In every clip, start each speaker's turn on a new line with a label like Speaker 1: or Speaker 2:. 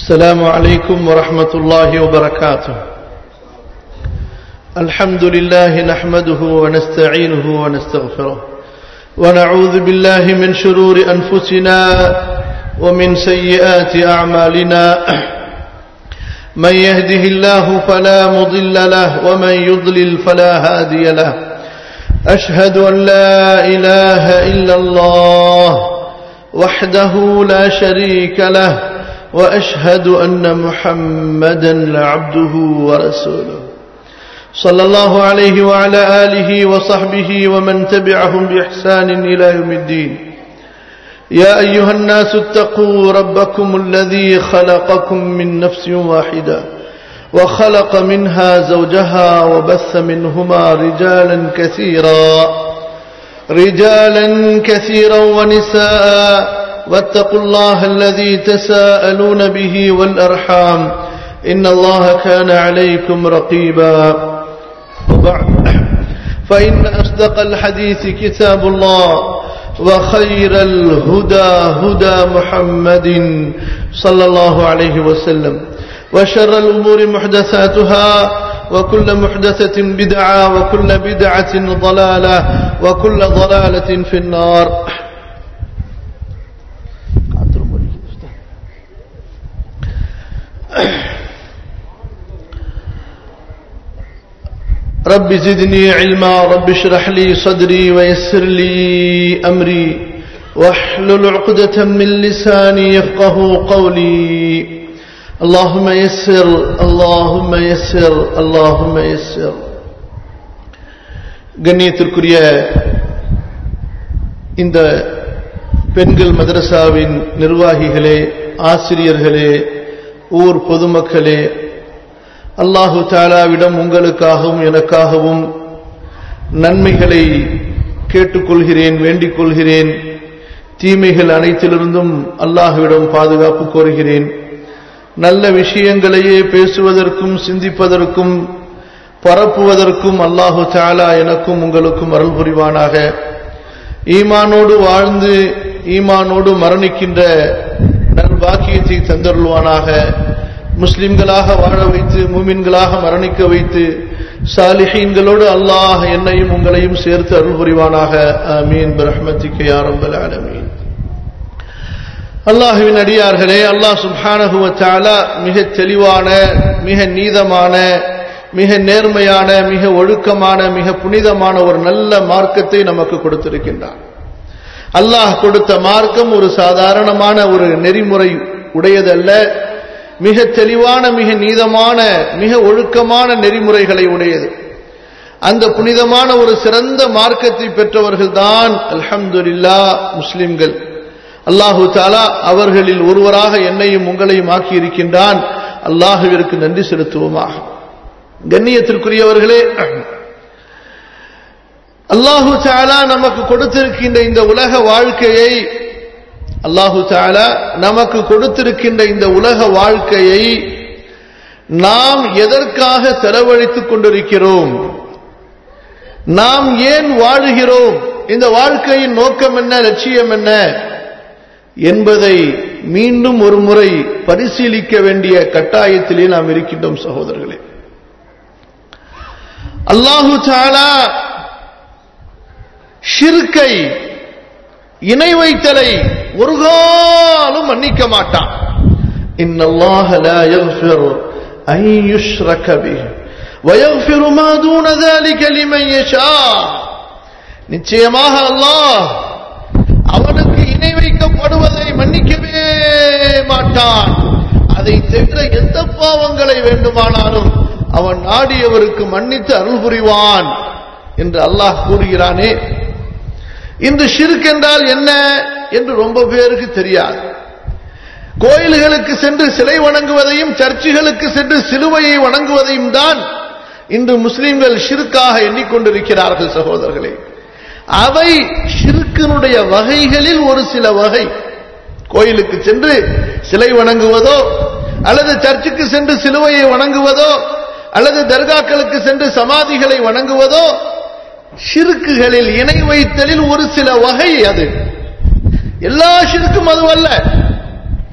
Speaker 1: السلام عليكم ورحمة الله وبركاته الحمد لله نحمده ونستعينه ونستغفره ونعوذ بالله من شرور أنفسنا ومن سيئات أعمالنا من يهده الله فلا مضل له ومن يضلل فلا هادي له أشهد أن لا إله إلا الله وحده لا شريك له وأشهد أن محمدا عبده ورسوله صلى الله عليه وعلى آله وصحبه ومن تبعهم بإحسان إلى يوم الدين يا أيها الناس اتقوا ربكم الذي خلقكم من نفس واحدة وخلق منها زوجها وبث منهما رجالا كثيرا رجالا كثيرا ونساء واتقوا الله الذي تساءلون به والأرحام إن الله كان عليكم رقيبا وبعد فإن أصدق الحديث كتاب الله وخير الهدى هدى محمد صلى الله عليه وسلم وشر الأمور محدثاتها وكل محدثة بدعة وكل بدعة ضلالة وكل ضلالة في النار رب زدني علما رب اشرح لي صدري ويسر لي أمري واحلل عقدة من لساني يفقه قولي اللهم يسر اللهم يسر اللهم يسر கண்ணியத்திற்குரிய இந்த பெண்கள் மதரசாவின் நிர்வாகிகளே ஆசிரியர்களே ஊர் பொதுமக்களே அல்லாஹு தாலாவிடம் உங்களுக்காகவும் எனக்காகவும் நன்மைகளை கேட்டுக்கொள்கிறேன் வேண்டிக் கொள்கிறேன் தீமைகள் அனைத்திலிருந்தும் அல்லாஹுவிடம் பாதுகாப்பு கோருகிறேன் நல்ல விஷயங்களையே பேசுவதற்கும் சிந்திப்பதற்கும் பரப்புவதற்கும் அல்லாஹு தாலா எனக்கும் உங்களுக்கும் அருள் புரிவானாக ஈமானோடு வாழ்ந்து ஈமானோடு மரணிக்கின்ற நல்வாக்கியத்தை தந்தருள்வானாக முஸ்லிம்களாக வாழ வைத்து மூமின்களாக மரணிக்க வைத்து சாலிஹீன்களோடு அல்லாஹ் என்னையும் உங்களையும் சேர்த்து அருள் புரிவானாக அமீன் பிரஹ்மத்திக்கு யாரம்பல் அலமீன் அல்லாஹுவின் அடியார்களே அல்லாஹ் சுப்ஹானஹுவத்தாலா மிக தெளிவான மிக நீதமான மிக நேர்மையான மிக ஒழுக்கமான மிக புனிதமான ஒரு நல்ல மார்க்கத்தை நமக்கு கொடுத்திருக்கின்றான் அல்லாஹ் கொடுத்த மார்க்கம் ஒரு சாதாரணமான ஒரு நெறிமுறை உடையதல்ல மிக தெளிவான மிக நீதமான மிக ஒழுக்கமான நெறிமுறைகளை உடையது அந்த புனிதமான ஒரு சிறந்த மார்க்கத்தை பெற்றவர்கள் தான் அல்ஹம்துல்லா முஸ்லிம்கள் அல்லாஹு தாலா அவர்களில் ஒருவராக என்னையும் உங்களையும் ஆக்கி இருக்கின்றான் அல்லாஹுவிற்கு நன்றி செலுத்துவோமாக கண்ணியத்திற்குரியவர்களே அல்லாஹு தாலா நமக்கு கொடுத்திருக்கின்ற இந்த உலக வாழ்க்கையை அல்லாஹு தாலா நமக்கு கொடுத்திருக்கின்ற இந்த உலக வாழ்க்கையை நாம் எதற்காக செலவழித்துக் கொண்டிருக்கிறோம் நாம் ஏன் வாழுகிறோம் இந்த வாழ்க்கையின் நோக்கம் என்ன லட்சியம் என்ன என்பதை மீண்டும் ஒரு முறை பரிசீலிக்க வேண்டிய கட்டாயத்திலே நாம் இருக்கின்றோம் சகோதரர்களே அல்லாஹு தாலா ஷிர்கை இணை வைத்தலை ஒரு காலம் மன்னிக்க மாட்டான் இன்னல்லாஹ லா யக்ஃபிரு அன் யுஷ்ரக பிஹி ويغفر ما دون ذلك لمن يشاء நிச்சயமாக அல்லாஹ் அவனுக்கு இணை வைக்கப்படுவதை மன்னிக்கவே மாட்டான் அதை தவிர எந்த பாவங்களை வேண்டுமானாலும் அவன் நாடியவருக்கு மன்னித்து அருள் புரிவான் என்று அல்லாஹ் கூறுகிறானே இந்த ஷிர்க் என்றால் என்ன என்று ரொம்ப பேருக்கு தெரியாது கோயில்களுக்கு சென்று சிலை வணங்குவதையும் சர்ச்சுகளுக்கு சென்று சிலுவையை வணங்குவதையும் தான் இன்று முஸ்லிம்கள் ஷிர்காக எண்ணிக்கொண்டிருக்கிறார்கள் சகோதரர்களே அவை ஷிர்கினுடைய வகைகளில் ஒரு சில வகை கோயிலுக்கு சென்று சிலை வணங்குவதோ அல்லது சர்ச்சுக்கு சென்று சிலுவையை வணங்குவதோ அல்லது தர்காக்களுக்கு சென்று சமாதிகளை வணங்குவதோ ஷிருக்குகளில் இணை வைத்தலில் ஒரு சில வகை அது எல்லா ஷிருக்கும் அதுவல்ல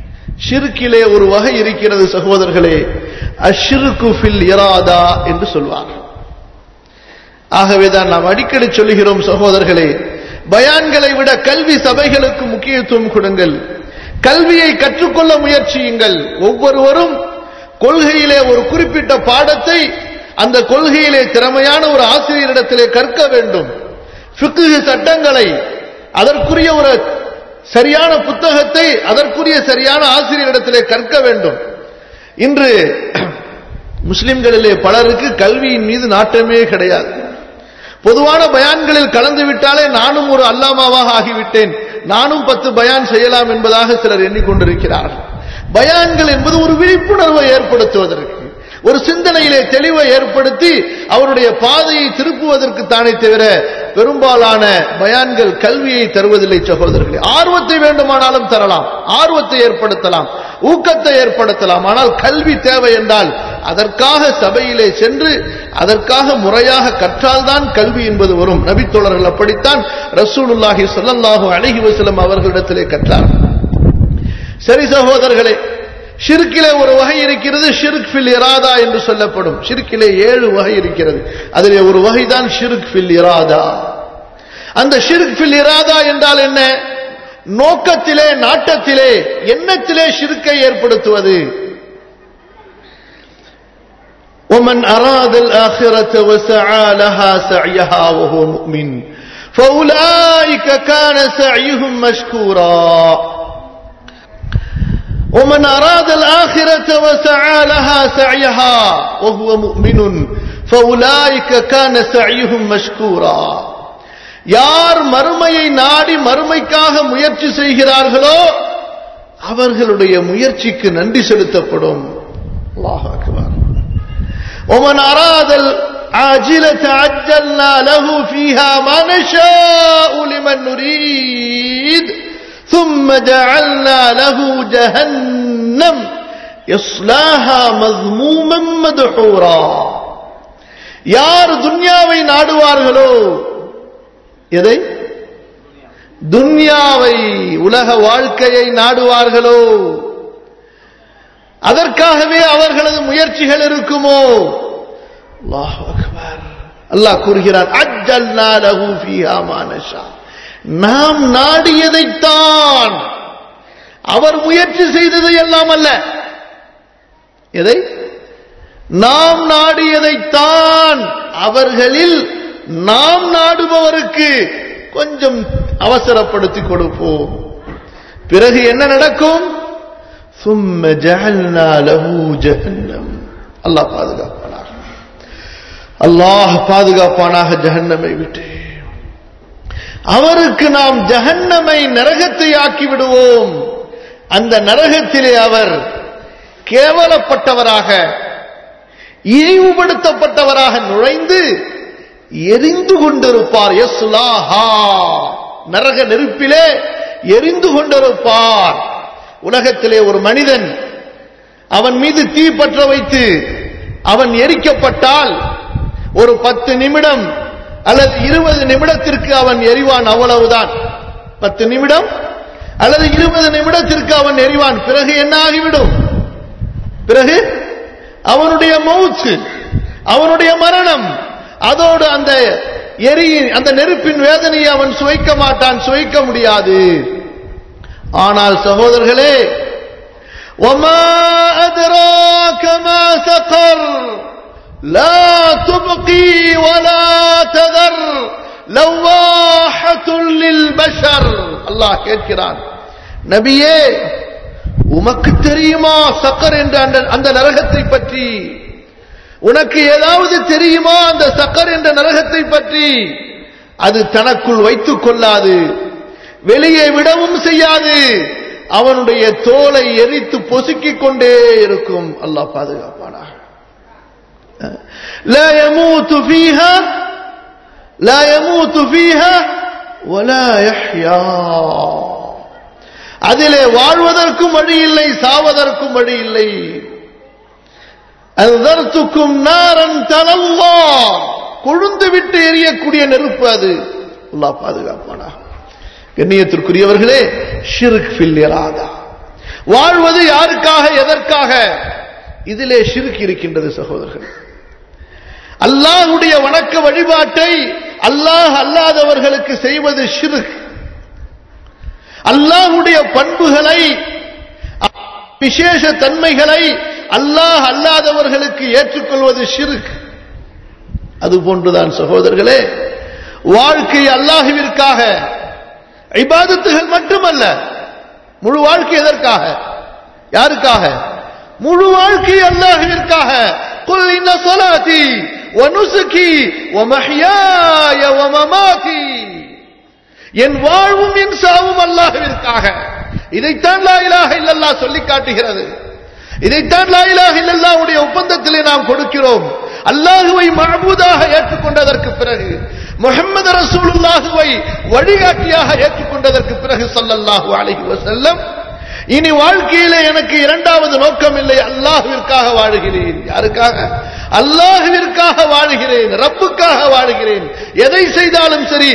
Speaker 1: ஷிருக்கிலே ஒரு வகை இருக்கிறது சகோதரர்களே அஷ்ருக்கு ஃபில் இராதா என்று சொல்வார்கள் ஆகவேதான் நாம் அடிக்கடி சொல்லுகிறோம் சகோதரர்களே பயான்களை விட கல்வி சபைகளுக்கு முக்கியத்துவம் கொடுங்கள் கல்வியை கற்றுக்கொள்ள முயற்சியுங்கள் ஒவ்வொருவரும் கொள்கையிலே ஒரு குறிப்பிட்ட பாடத்தை அந்த கொள்கையிலே திறமையான ஒரு ஆசிரியரிடத்திலே கற்க வேண்டும் ஃபிக்ஹ் சட்டங்களை அதற்குரிய ஒரு சரியான புத்தகத்தை அதற்குரிய சரியான ஆசிரியரிடத்திலே கற்க வேண்டும் இன்று முஸ்லிம்களிலே பலருக்கு கல்வியின் மீது நாட்டமே கிடையாது பொதுவான பயான்களில் கலந்து விட்டாலே நானும் ஒரு அல்லாமாவாக ஆகிவிட்டேன் நானும் பத்து பயான் செய்யலாம் என்பதாக சிலர் எண்ணிக்கொண்டிருக்கிறார்கள் பயான்கள் என்பது ஒரு விழிப்புணர்வை ஏற்படுத்துவதற்கு ஒரு சிந்தனையிலே தெளிவை ஏற்படுத்தி அவருடைய பாதையை திருப்புவதற்கு தானே தவிர பெரும்பாலான பயான்கள் கல்வியை தருவதில்லை சகோதரர்களே ஆர்வத்தை வேண்டுமானாலும் தரலாம் ஆர்வத்தை ஏற்படுத்தலாம் ஊக்கத்தை ஏற்படுத்தலாம் ஆனால் கல்வி தேவை என்றால் அதற்காக சபையிலே சென்று அதற்காக முறையாக கற்றால்தான் கல்வி என்பது வரும் நபித்தோழர்கள் அப்படித்தான் ரசூலுல்லாஹி ஸல்லல்லாஹு அலைஹி வஸல்லம் அவர்களிடத்திலே கற்றார் சரி சகோதரர்களே ஷிர்கிலே ஒரு வகை இருக்கிறது ஷிர்க் ஃபில் இராதா என்று சொல்லப்படும் ஷிர்கிலே ஏழு வகை இருக்கிறது அதிலே ஒரு வகைதான் ஷிர்க் ஃபில் இராதா அந்த ஷிர்க் ஃபில் இராதா என்றால் என்ன நோக்கத்திலே நாட்டத்திலே எண்ணத்திலே ஷிர்க்கை ஏற்படுத்துவது ومن أراد الآخرة وسعى لها سعيها وهو مؤمن فأولئك كان سعيهم مشكورا ومن أراد الآخرة وسعى لها سعيها وهو مؤمن فأولئك كان سعيهم مشكورا யார் மறுமையை நாடி மறுமைக்காக முயற்சி செய்கிறார்களோ அவர்களுடைய முயற்சிக்கு நன்றி செலுத்தப்படும் அல்லாஹ் அக்பர் ومن أراد العاجلة عجلنا له فيها ما نشاء لمن نريد ثم جعلنا له جهنم يصلاها مذموما مدحورا யார் துன்யாவை நாடுவார்களோ எதை துன்யாவை உலக வாழ்க்கையை நாடுவார்களோ அதற்காகவே அவர்களது முயற்சிகள் இருக்குமோ அல்லாஹ் அக்பர் அல்லாஹ் கூறுகிறான் அஜல்னா லஹு ஃபீஹா மா நஷா நாம் நாடியதைத்தான் அவர் முயற்சி செய்தது எல்லாம் அல்ல எதை நாம் நாடியதைத்தான் அவர்களில் நாம் நாடுபவருக்கு கொஞ்சம் அவசரப்படுத்தி கொடுப்போம் பிறகு என்ன நடக்கும் ثم جعلنا له جهنم அல்லாஹ் பாதுகாப்பானாக அல்லாஹ் பாதுகாப்பானாக ஜஹன்னமை விட்டு அவருக்கு நாம் ஜஹன்னமை நரகத்தை ஆக்கி விடுவோம் அந்த நரகத்திலே அவர் கேவலப்பட்டவராக இழிவுபடுத்தப்பட்டவராக நுழைந்து எரிந்து கொண்டிருப்பார் எஸ்லாஹா நரக நெருப்பிலே எரிந்து கொண்டிருப்பார் உலகத்திலே ஒரு மனிதன் அவன் மீது தீ பற்ற வைத்து அவன் எரிக்கப்பட்டால் ஒரு பத்து நிமிடம் அல்லது இருபது நிமிடத்திற்கு அவன் எரிவான் அவ்வளவுதான் பத்து நிமிடம் அல்லது இருபது நிமிடத்திற்கு அவன் எரிவான் பிறகு என்ன ஆகிவிடும் பிறகு அவனுடைய மௌத்து அவனுடைய மரணம் அதோடு அந்த எரி அந்த நெருப்பின் வேதனையை அவன் சுவைக்க மாட்டான் சுவைக்க முடியாது ஆனால் சகோதரர்களே وما أدراك ما سقر لا تبقي ولا تذر لواحة للبشر அல்லாஹ் கேட்கிறான் நபியே உமக்கு தெரியுமா சக்கர் என்ற அந்த அந்த நரகத்தை பற்றி உனக்கு ஏதாவது தெரியுமா அந்த சக்கர் என்ற நரகத்தை பற்றி அது தனக்குள் வைத்துக் கொள்ளாது வெளியே விடவும் செய்யாது அவனுடைய தோலை எரித்து பொசுக்கிக் கொண்டே இருக்கும் அல்லாஹ் பாதுகாப்பானா لا يموت فيها لا يموت فيها ولا يحيا அதிலே வாழ்வதற்கும் வழி இல்லை சாவதற்கும் வழி இல்லை அந்தர்த்துக்கும் நாரன் தனல்லா கொழுந்து விட்டு எரியக்கூடிய நெருப்பு அது அல்லாஹ் பாதுகாப்பானா கண்ணியத்திற்குரியவர்களே ஷிர்க் ஃபில் இராதா வாழ்வது யாருக்காக எதற்காக இதிலே ஷிர்க் இருக்கின்றது சகோதரர்கள் அல்லாஹுடைய வணக்க வழிபாட்டை அல்லாஹ் அல்லாதவர்களுக்கு செய்வது ஷிர்க் அல்லாஹுடைய பண்புகளை விசேஷ தன்மைகளை அல்லாஹ் அல்லாதவர்களுக்கு ஏற்றுக்கொள்வது ஷிர்க் அது போன்றுதான் சகோதரர்களே வாழ்க்கை அல்லாஹுவிற்காக இபாதத்துகள் மட்டுமல்ல முழு வாழ்க்கை எதற்காக யாருக்காக முழு வாழ்க்கை அல்லாஹுவிற்காக قل إن صلاتي ونسكي ومحياي ومماتي என் வாழ்வும் என் சாவும் அல்லாஹுவிற்காக இதைத்தான் லா இலாஹ இல்லல்லாஹ் சொல்லி காட்டுகிறது இதைத்தான் லா இலாஹ இல்லல்லாஹ்வுடைய ஒப்பந்தத்திலே நாம் கொடுக்கிறோம் அல்லாஹுவை மஹபூதாக ஏற்றுக்கொண்டதற்கு பிறகு முஹம்மது ரசூலுல்லாஹுவை வழிகாட்டியாக ஏற்றுக்கொண்டதற்கு பிறகு ஸல்லல்லாஹு அலைஹி வஸல்லம் இனி வாழ்க்கையிலே எனக்கு இரண்டாவது நோக்கம் இல்லை அல்லாஹுவிற்காக வாழுகிறேன் யாருக்காக அல்லாஹுவிற்காக வாழுகிறேன் ரப்புக்காக வாழுகிறேன் எதை செய்தாலும் சரி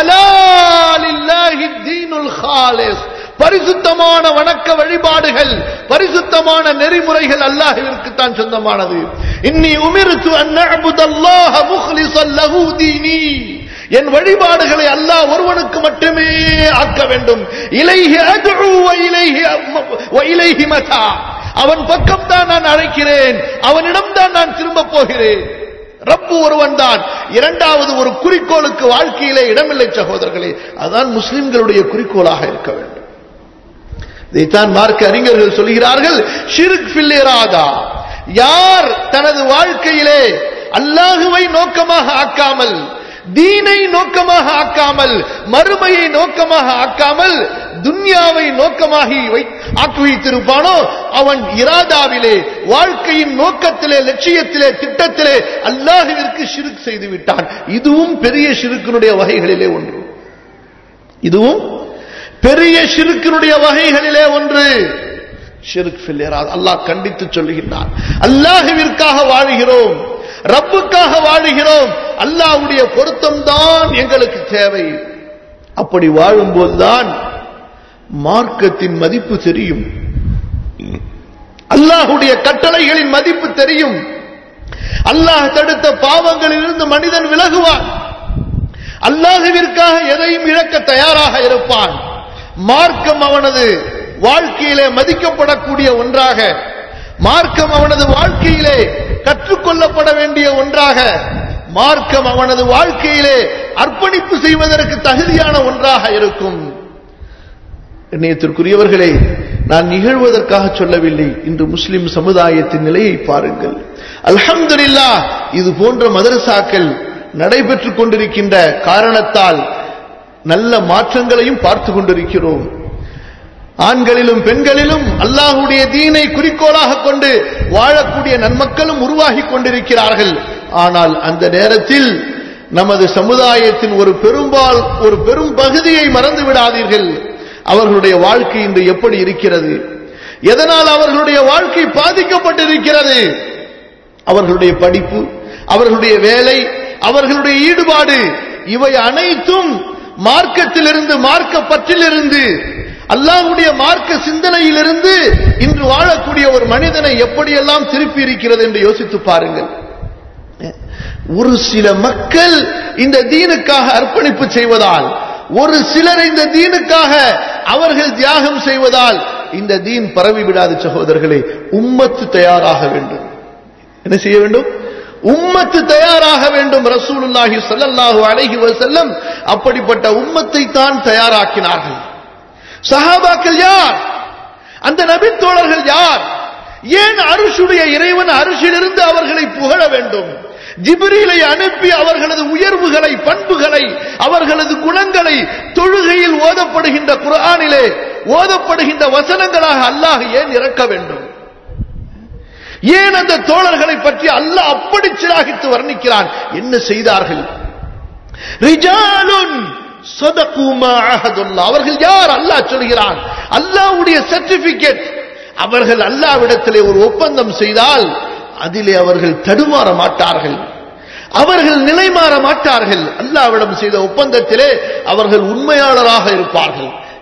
Speaker 1: அலாலில்லாஹி தீனுல் ஹாலிஸ் பரிசுத்தமான வணக்க வழிபாடுகள் பரிசுத்தமான நெறிமுறைகள் அல்லாஹுவிற்கு தான் சொந்தமானது இன்னி உமிர்த்து அந்நஅபுதல்லாஹ முக்லிஸன் லஹு தீனி என் வழிபாடுகளை அல்லாஹ் ஒருவனுக்கு மட்டுமே ஆக்க வேண்டும் இலைஹி அத்உ வ இலைஹி வ இலைஹி மதா அவன் பக்கம் தான் நான் அழைக்கிறேன் அவனிடம் தான் நான் திரும்ப போகிறேன் ரப்பு ஒருவன் தான் இரண்டாவது ஒரு குறிக்கோளுக்கு வாழ்க்கையிலே இடமில்லை சகோதரர்களே அதான் முஸ்லிம்களுடைய குறிக்கோளாக இருக்க வேண்டும் இதைத்தான் மார்க்க அறிஞர்கள் சொல்கிறார்கள் ஷிர்க் ஃபில்லிராதா யார் தனது வாழ்க்கையிலே அல்லாஹுவை நோக்கமாக ஆக்காமல் தீனை நோக்கமாக ஆக்காமல் மறுமையை நோக்கமாக ஆக்காமல் துன்யாவை நோக்கமாகி ஆக்கி வைத்திருப்பானோ அவன் இராதாவிலே வாழ்க்கையின் நோக்கத்திலே லட்சியத்திலே திட்டத்திலே அல்லாஹுவிற்கு ஷிருக் செய்து விட்டான் இதுவும் பெரிய ஷிருக்கினுடைய வகைகளிலே ஒன்று இதுவும் பெரிய ஷிருக்கினுடைய வகைகளிலே ஒன்று ஷிருக் ஃபில்லிராத் அல்லாஹ் கண்டித்து சொல்லுகின்றான் அல்லாஹுவிற்காக வாழுகிறோம் ரப்புக்காக வாழுகிறோம் அல்லாஹ்வுடைய பொருத்தம் தான் எங்களுக்கு தேவை அப்படி வாழும்போதுதான் மார்க்கத்தின் மதிப்பு தெரியும் அல்லாஹுடைய கட்டளைகளின் மதிப்பு தெரியும் அல்லாஹ் தடுத்த பாவங்களிலிருந்து மனிதன் விலகுவான் அல்லாஹுவிற்காக எதையும் இழக்க தயாராக இருப்பான் மார்க்கம் அவனது வாழ்க்கையிலே மதிக்கப்படக்கூடிய ஒன்றாக மார்க்கம் அவனது வாழ்க்கையிலே கற்றுக்கொள்ளப்பட வேண்டிய ஒன்றாக மார்க்கம் அவனது வாழ்க்கையிலே அர்ப்பணிப்பு செய்வதற்கு தகுதியான ஒன்றாக இருக்கும் எண்ணியத்திற்குரியவர்களே நான் நிகழ்வதற்காக சொல்லவில்லை இன்று முஸ்லிம் சமுதாயத்தின் நிலையை பாருங்கள் அல்ஹம்துலில்லா இது போன்ற மதரசாக்கள் நடைபெற்றுக் கொண்டிருக்கின்ற காரணத்தால் நல்ல மாற்றங்களையும் பார்த்து கொண்டிருக்கிறோம் ஆண்களிலும் பெண்களிலும் அல்லாஹுடைய தீனை குறிக்கோளாக கொண்டு வாழக்கூடிய நன்மக்களும் உருவாகி கொண்டிருக்கிறார்கள் ஆனால் அந்த நேரத்தில் நமது சமுதாயத்தின் ஒரு பெரும்பால் ஒரு பெரும் பகுதியை மறந்து விடாதீர்கள் அவர்களுடைய வாழ்க்கை இன்று எப்படி இருக்கிறது எதனால் அவர்களுடைய வாழ்க்கை பாதிக்கப்பட்டிருக்கிறது அவர்களுடைய படிப்பு அவர்களுடைய வேலை அவர்களுடைய ஈடுபாடு இவை அனைத்தும் மார்க்கத்திலிருந்து மார்க்க பற்றிலிருந்து அல்லாஹுடைய மார்க்க சிந்தனையிலிருந்து இன்று வாழக்கூடிய ஒரு மனிதனை எப்படியெல்லாம் திருப்பி இருக்கிறது என்று யோசித்து பாருங்கள் ஒரு சில மக்கள் இந்த தீனுக்காக அர்ப்பணிப்பு செய்வதால் ஒரு சிலர் இந்த தீனுக்காக அவர்கள் தியாகம் செய்வதால் இந்த தீன் பரவி விடாது சகோதரர்களே உம்மத்து தயாராக வேண்டும் என்ன செய்ய வேண்டும் உம்மத்து தயாராக வேண்டும் ரசூலுல்லாஹி ஸல்லல்லாஹு அலைஹி வஸல்லம் அப்படிப்பட்ட உம்மத்தை தான் தயாராக்கினார்கள் சஹாபாக்கள் யார் அந்த நபி தோழர்கள் யார் ஏன் அருஷுடைய இறைவன் அரிசிலிருந்து அவர்களை புகழ வேண்டும் ஜிபிரிலை அனுப்பி அவர்களது உயர்வுகளை பண்புகளை அவர்களது குணங்களை தொழுகையில் ஓதப்படுகின்ற குரானிலே ஓதப்படுகின்ற வசனங்களாக அல்லாஹ் ஏன் இறக்க வேண்டும் ஏன் அந்த தோழர்களை பற்றி அல்லாஹ் அப்படி சிலாகித்து வர்ணிக்கிறான் என்ன செய்தார்கள் ரிஜாலுன் அவர்கள் யார் அல்லாஹ் சொல்கிறான் அல்லாஹ்வுடைய சர்டிபிகேட் அவர்கள் அல்லாவிடத்திலே ஒரு ஒப்பந்தம் செய்தால் அதிலே அவர்கள் தடுமாற மாட்டார்கள் அவர்கள் நிலைமாற மாட்டார்கள் அல்லாவிடம் செய்த ஒப்பந்தத்திலே அவர்கள் உண்மையாளராக இருப்பார்கள்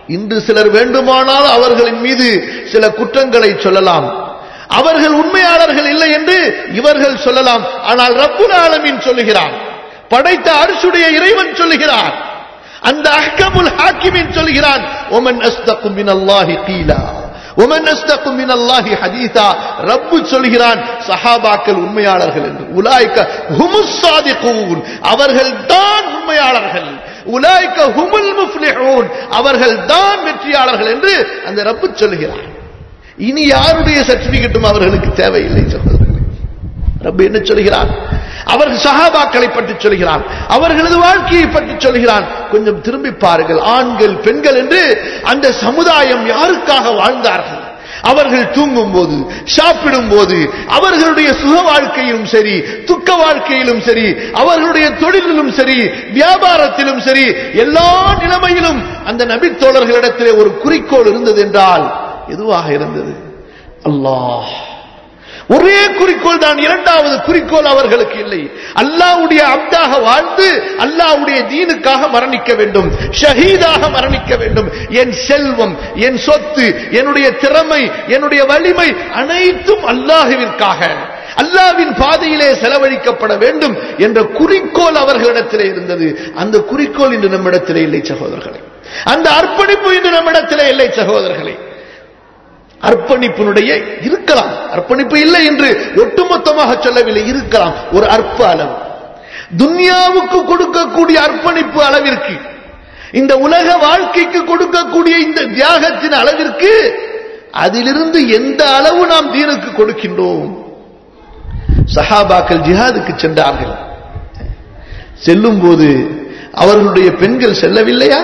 Speaker 1: இன்று சிலர் வேண்டுமானால் அவர்களின் மீது சில குற்றங்களை சொல்லலாம் அவர்கள் உண்மையாளர்கள் இல்லை என்று இவர்கள் சொல்லலாம் ஆனால் ரப்புல் ஆலமீன் சொல்லுகிறான் படைத்த அரசுடைய இறைவன் சொல்லுகிறான் அந்த அஹ்கமுல் ஹாக்கிமின் சொல்கிறான் ஒமன் அஸ்தகு மினல்லாஹி கீலா ஒமன் அஸ்தகு மினல்லாஹி ஹதீதா ரப்பு சொல்கிறான் சஹாபாக்கள் உண்மையாளர்கள் என்று உலாய்க்க ஹுமுஸ் சாதிகூன் அவர்கள் தான் உண்மையாளர்கள் உலாய்க்க ஹுமுல் முஃப்லிஹூன் அவர்கள் தான் வெற்றியாளர்கள் என்று அந்த ரப்பு சொல்கிறான் இனி யாருடைய சர்டிபிகேட்டும் அவர்களுக்கு தேவையில்லை சகோதரர்களே ரப்பு என்ன சொல்கிறான் அவர்கள் சகாபாக்களை பற்றி சொல்கிறான் அவர்களது வாழ்க்கையை பற்றி சொல்கிறான் கொஞ்சம் திரும்பி பாருங்கள் ஆண்கள் பெண்கள் என்று அந்த சமுதாயம் யாருக்காக வாழ்ந்தார்கள் அவர்கள் தூங்கும் போது சாப்பிடும் போது அவர்களுடைய சுக வாழ்க்கையிலும் சரி துக்க வாழ்க்கையிலும் சரி அவர்களுடைய தொழிலிலும் சரி வியாபாரத்திலும் சரி எல்லா நிலைமையிலும் அந்த நபித்தோழர்களிடத்திலே ஒரு குறிக்கோள் இருந்தது என்றால் எதுவாக இருந்தது அல்லாஹ் ஒரே குறிக்கோள் தான் இரண்டாவது குறிக்கோள் அவர்களுக்கு இல்லை அல்லாவுடைய அப்தாக வாழ்ந்து அல்லாவுடைய தீனுக்காக மரணிக்க வேண்டும் ஷஹீதாக மரணிக்க வேண்டும் என் செல்வம் என் சொத்து என்னுடைய திறமை என்னுடைய வலிமை அனைத்தும் அல்லாஹுவிற்காக அல்லாவின் பாதையிலே செலவழிக்கப்பட வேண்டும் என்ற குறிக்கோள் அவர்களிடத்திலே இருந்தது அந்த குறிக்கோள் இன்று நம்மிடத்திலே இல்லை சகோதரர்களே அந்த அர்ப்பணிப்பு இன்று நம்மிடத்திலே இல்லை சகோதரர்களே அர்ப்பணிப்பினுடைய இருக்கலாம் அர்ப்பணிப்பு இல்லை என்று ஒட்டுமொத்தமாக சொல்லவில்லை இருக்கலாம் ஒரு அற்ப அளவு துன்யாவுக்கு கொடுக்கக்கூடிய அர்ப்பணிப்பு அளவிற்கு இந்த உலக வாழ்க்கைக்கு கொடுக்கக்கூடிய இந்த தியாகத்தின் அளவிற்கு அதிலிருந்து எந்த அளவு நாம் தீனுக்கு கொடுக்கின்றோம் சஹாபாக்கள் ஜிஹாதுக்கு சென்றார்கள் செல்லும் போது அவர்களுடைய பெண்கள் செல்லவில்லையா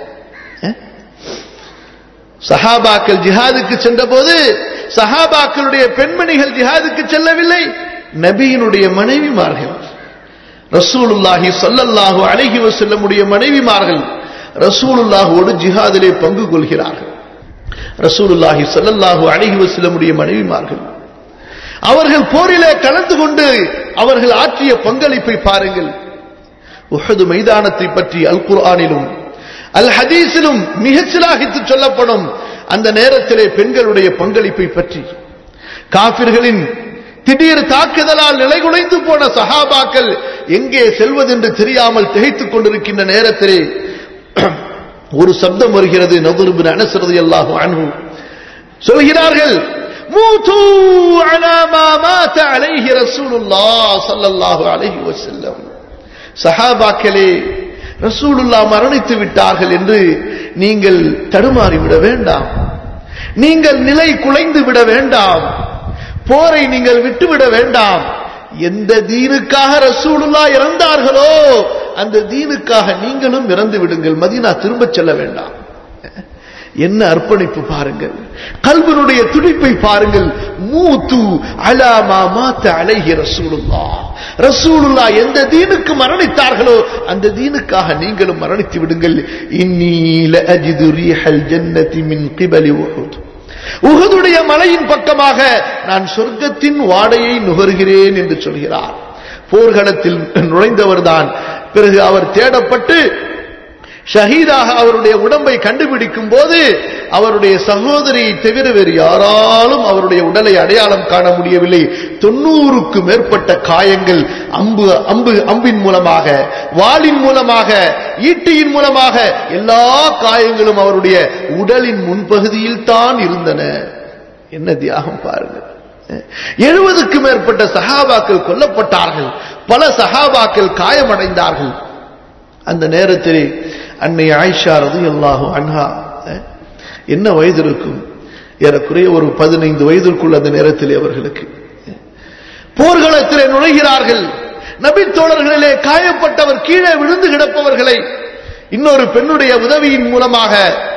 Speaker 1: சஹாபாக்கள் ஜிஹாதுக்கு சென்றபோது சஹாபாக்களுடைய பெண்மணிகள் ஜிஹாதுக்கு செல்லவில்லை நபியினுடைய மனைவிமார்கள் ரசூலுல்லாஹி சொல்லல்லாஹு அழகி செல்லமுடைய மனைவிமார்கள் ரசூலுல்லாஹோடு ஜிஹாதிலே பங்கு கொள்கிறார்கள் ரசூலுல்லாஹி சொல்லல்லாஹு அழகி செல்லமுடைய மனைவிமார்கள் அவர்கள் போரிலே கலந்து கொண்டு அவர்கள் ஆற்றிய பங்களிப்பை பாருங்கள் உஹது மைதானத்தை பற்றி அல் குர்ஆனிலும் அல் ஹதீஸிலும் மிக சிலாகித்து சொல்லப்படும் அந்த நேரத்திலே பெண்களுடைய பங்களிப்பை பற்றி காபிர்களின் திடீர் தாக்குதலால் நிலைகுலைந்து போன சஹாபாக்கள் எங்கே செல்வதென்று தெரியாமல் திகைத்துக் கொண்டிருக்கின்ற நேரத்திலே ஒரு சப்தம் வருகிறது நதுருபின் அனசரது அல்லாஹு அன்பு சொல்கிறார்கள் மூத்து அலாமா மாத்த அலைஹி ரசூலுல்லாஹ் ஸல்லல்லாஹு அலைஹி வஸல்லம் சஹாபாக்களே ரசூலுல்லா மரணித்து விட்டார்கள் என்று நீங்கள் தடுமாறி விட வேண்டாம் நீங்கள் நிலை குலைந்து விட வேண்டாம் போரை நீங்கள் விட்டுவிட வேண்டாம் எந்த தீனுக்காக ரசூலுல்லா இறந்தார்களோ அந்த தீனுக்காக நீங்களும் இறந்து விடுங்கள் மதீனா திரும்பச் செல்ல வேண்டாம் என்ன அர்ப்பணிப்பு பாருங்கள் கல்வனுடைய துடிப்பை பாருங்கள் மூத்து அலாமா மாத்த அலைஹி ரசூலுல்லா ரசூலுல்லா எந்த தீனுக்கு மரணித்தார்களோ அந்த தீனுக்காக நீங்களும் மரணித்து விடுங்கள் இன்னீல அஜிது ரீஹல் ஜன்னதி மின் கிபலி உஹுத் உகதுடைய மலையின் பக்கமாக நான் சொர்க்கத்தின் வாடையை நுகர்கிறேன் என்று சொல்கிறார் போர்க்களத்தில் நுழைந்தவர்தான் பிறகு அவர் தேடப்பட்டு ஷஹீதாக அவருடைய உடம்பை கண்டுபிடிக்கும் போது அவருடைய சகோதரியை தவிர வேறு யாராலும் அவருடைய உடலை அடையாளம் காண முடியவில்லை தொண்ணூறுக்கு மேற்பட்ட காயங்கள் அம்பு அம்பு அம்பின் மூலமாக வாளின் மூலமாக ஈட்டியின் மூலமாக எல்லா காயங்களும் அவருடைய உடலின் முன்பகுதியில் தான் இருந்தன என்ன தியாகம் பாருங்கள் எழுபதுக்கு மேற்பட்ட சஹாபாக்கள் கொல்லப்பட்டார்கள் பல சஹாபாக்கள் காயமடைந்தார்கள் அந்த நேரத்தில் அன்னை ஆயிஷா ரது எல்லாகும் அன்ஹா என்ன வயது இருக்கும் ஏறக்குறைய ஒரு பதினைந்து வயதிற்குள் அந்த நேரத்தில் அவர்களுக்கு போர்களத்திலே நுழைகிறார்கள் நபித்தோழர்களிலே காயப்பட்டவர் கீழே விழுந்து கிடப்பவர்களை இன்னொரு பெண்ணுடைய உதவியின் மூலமாக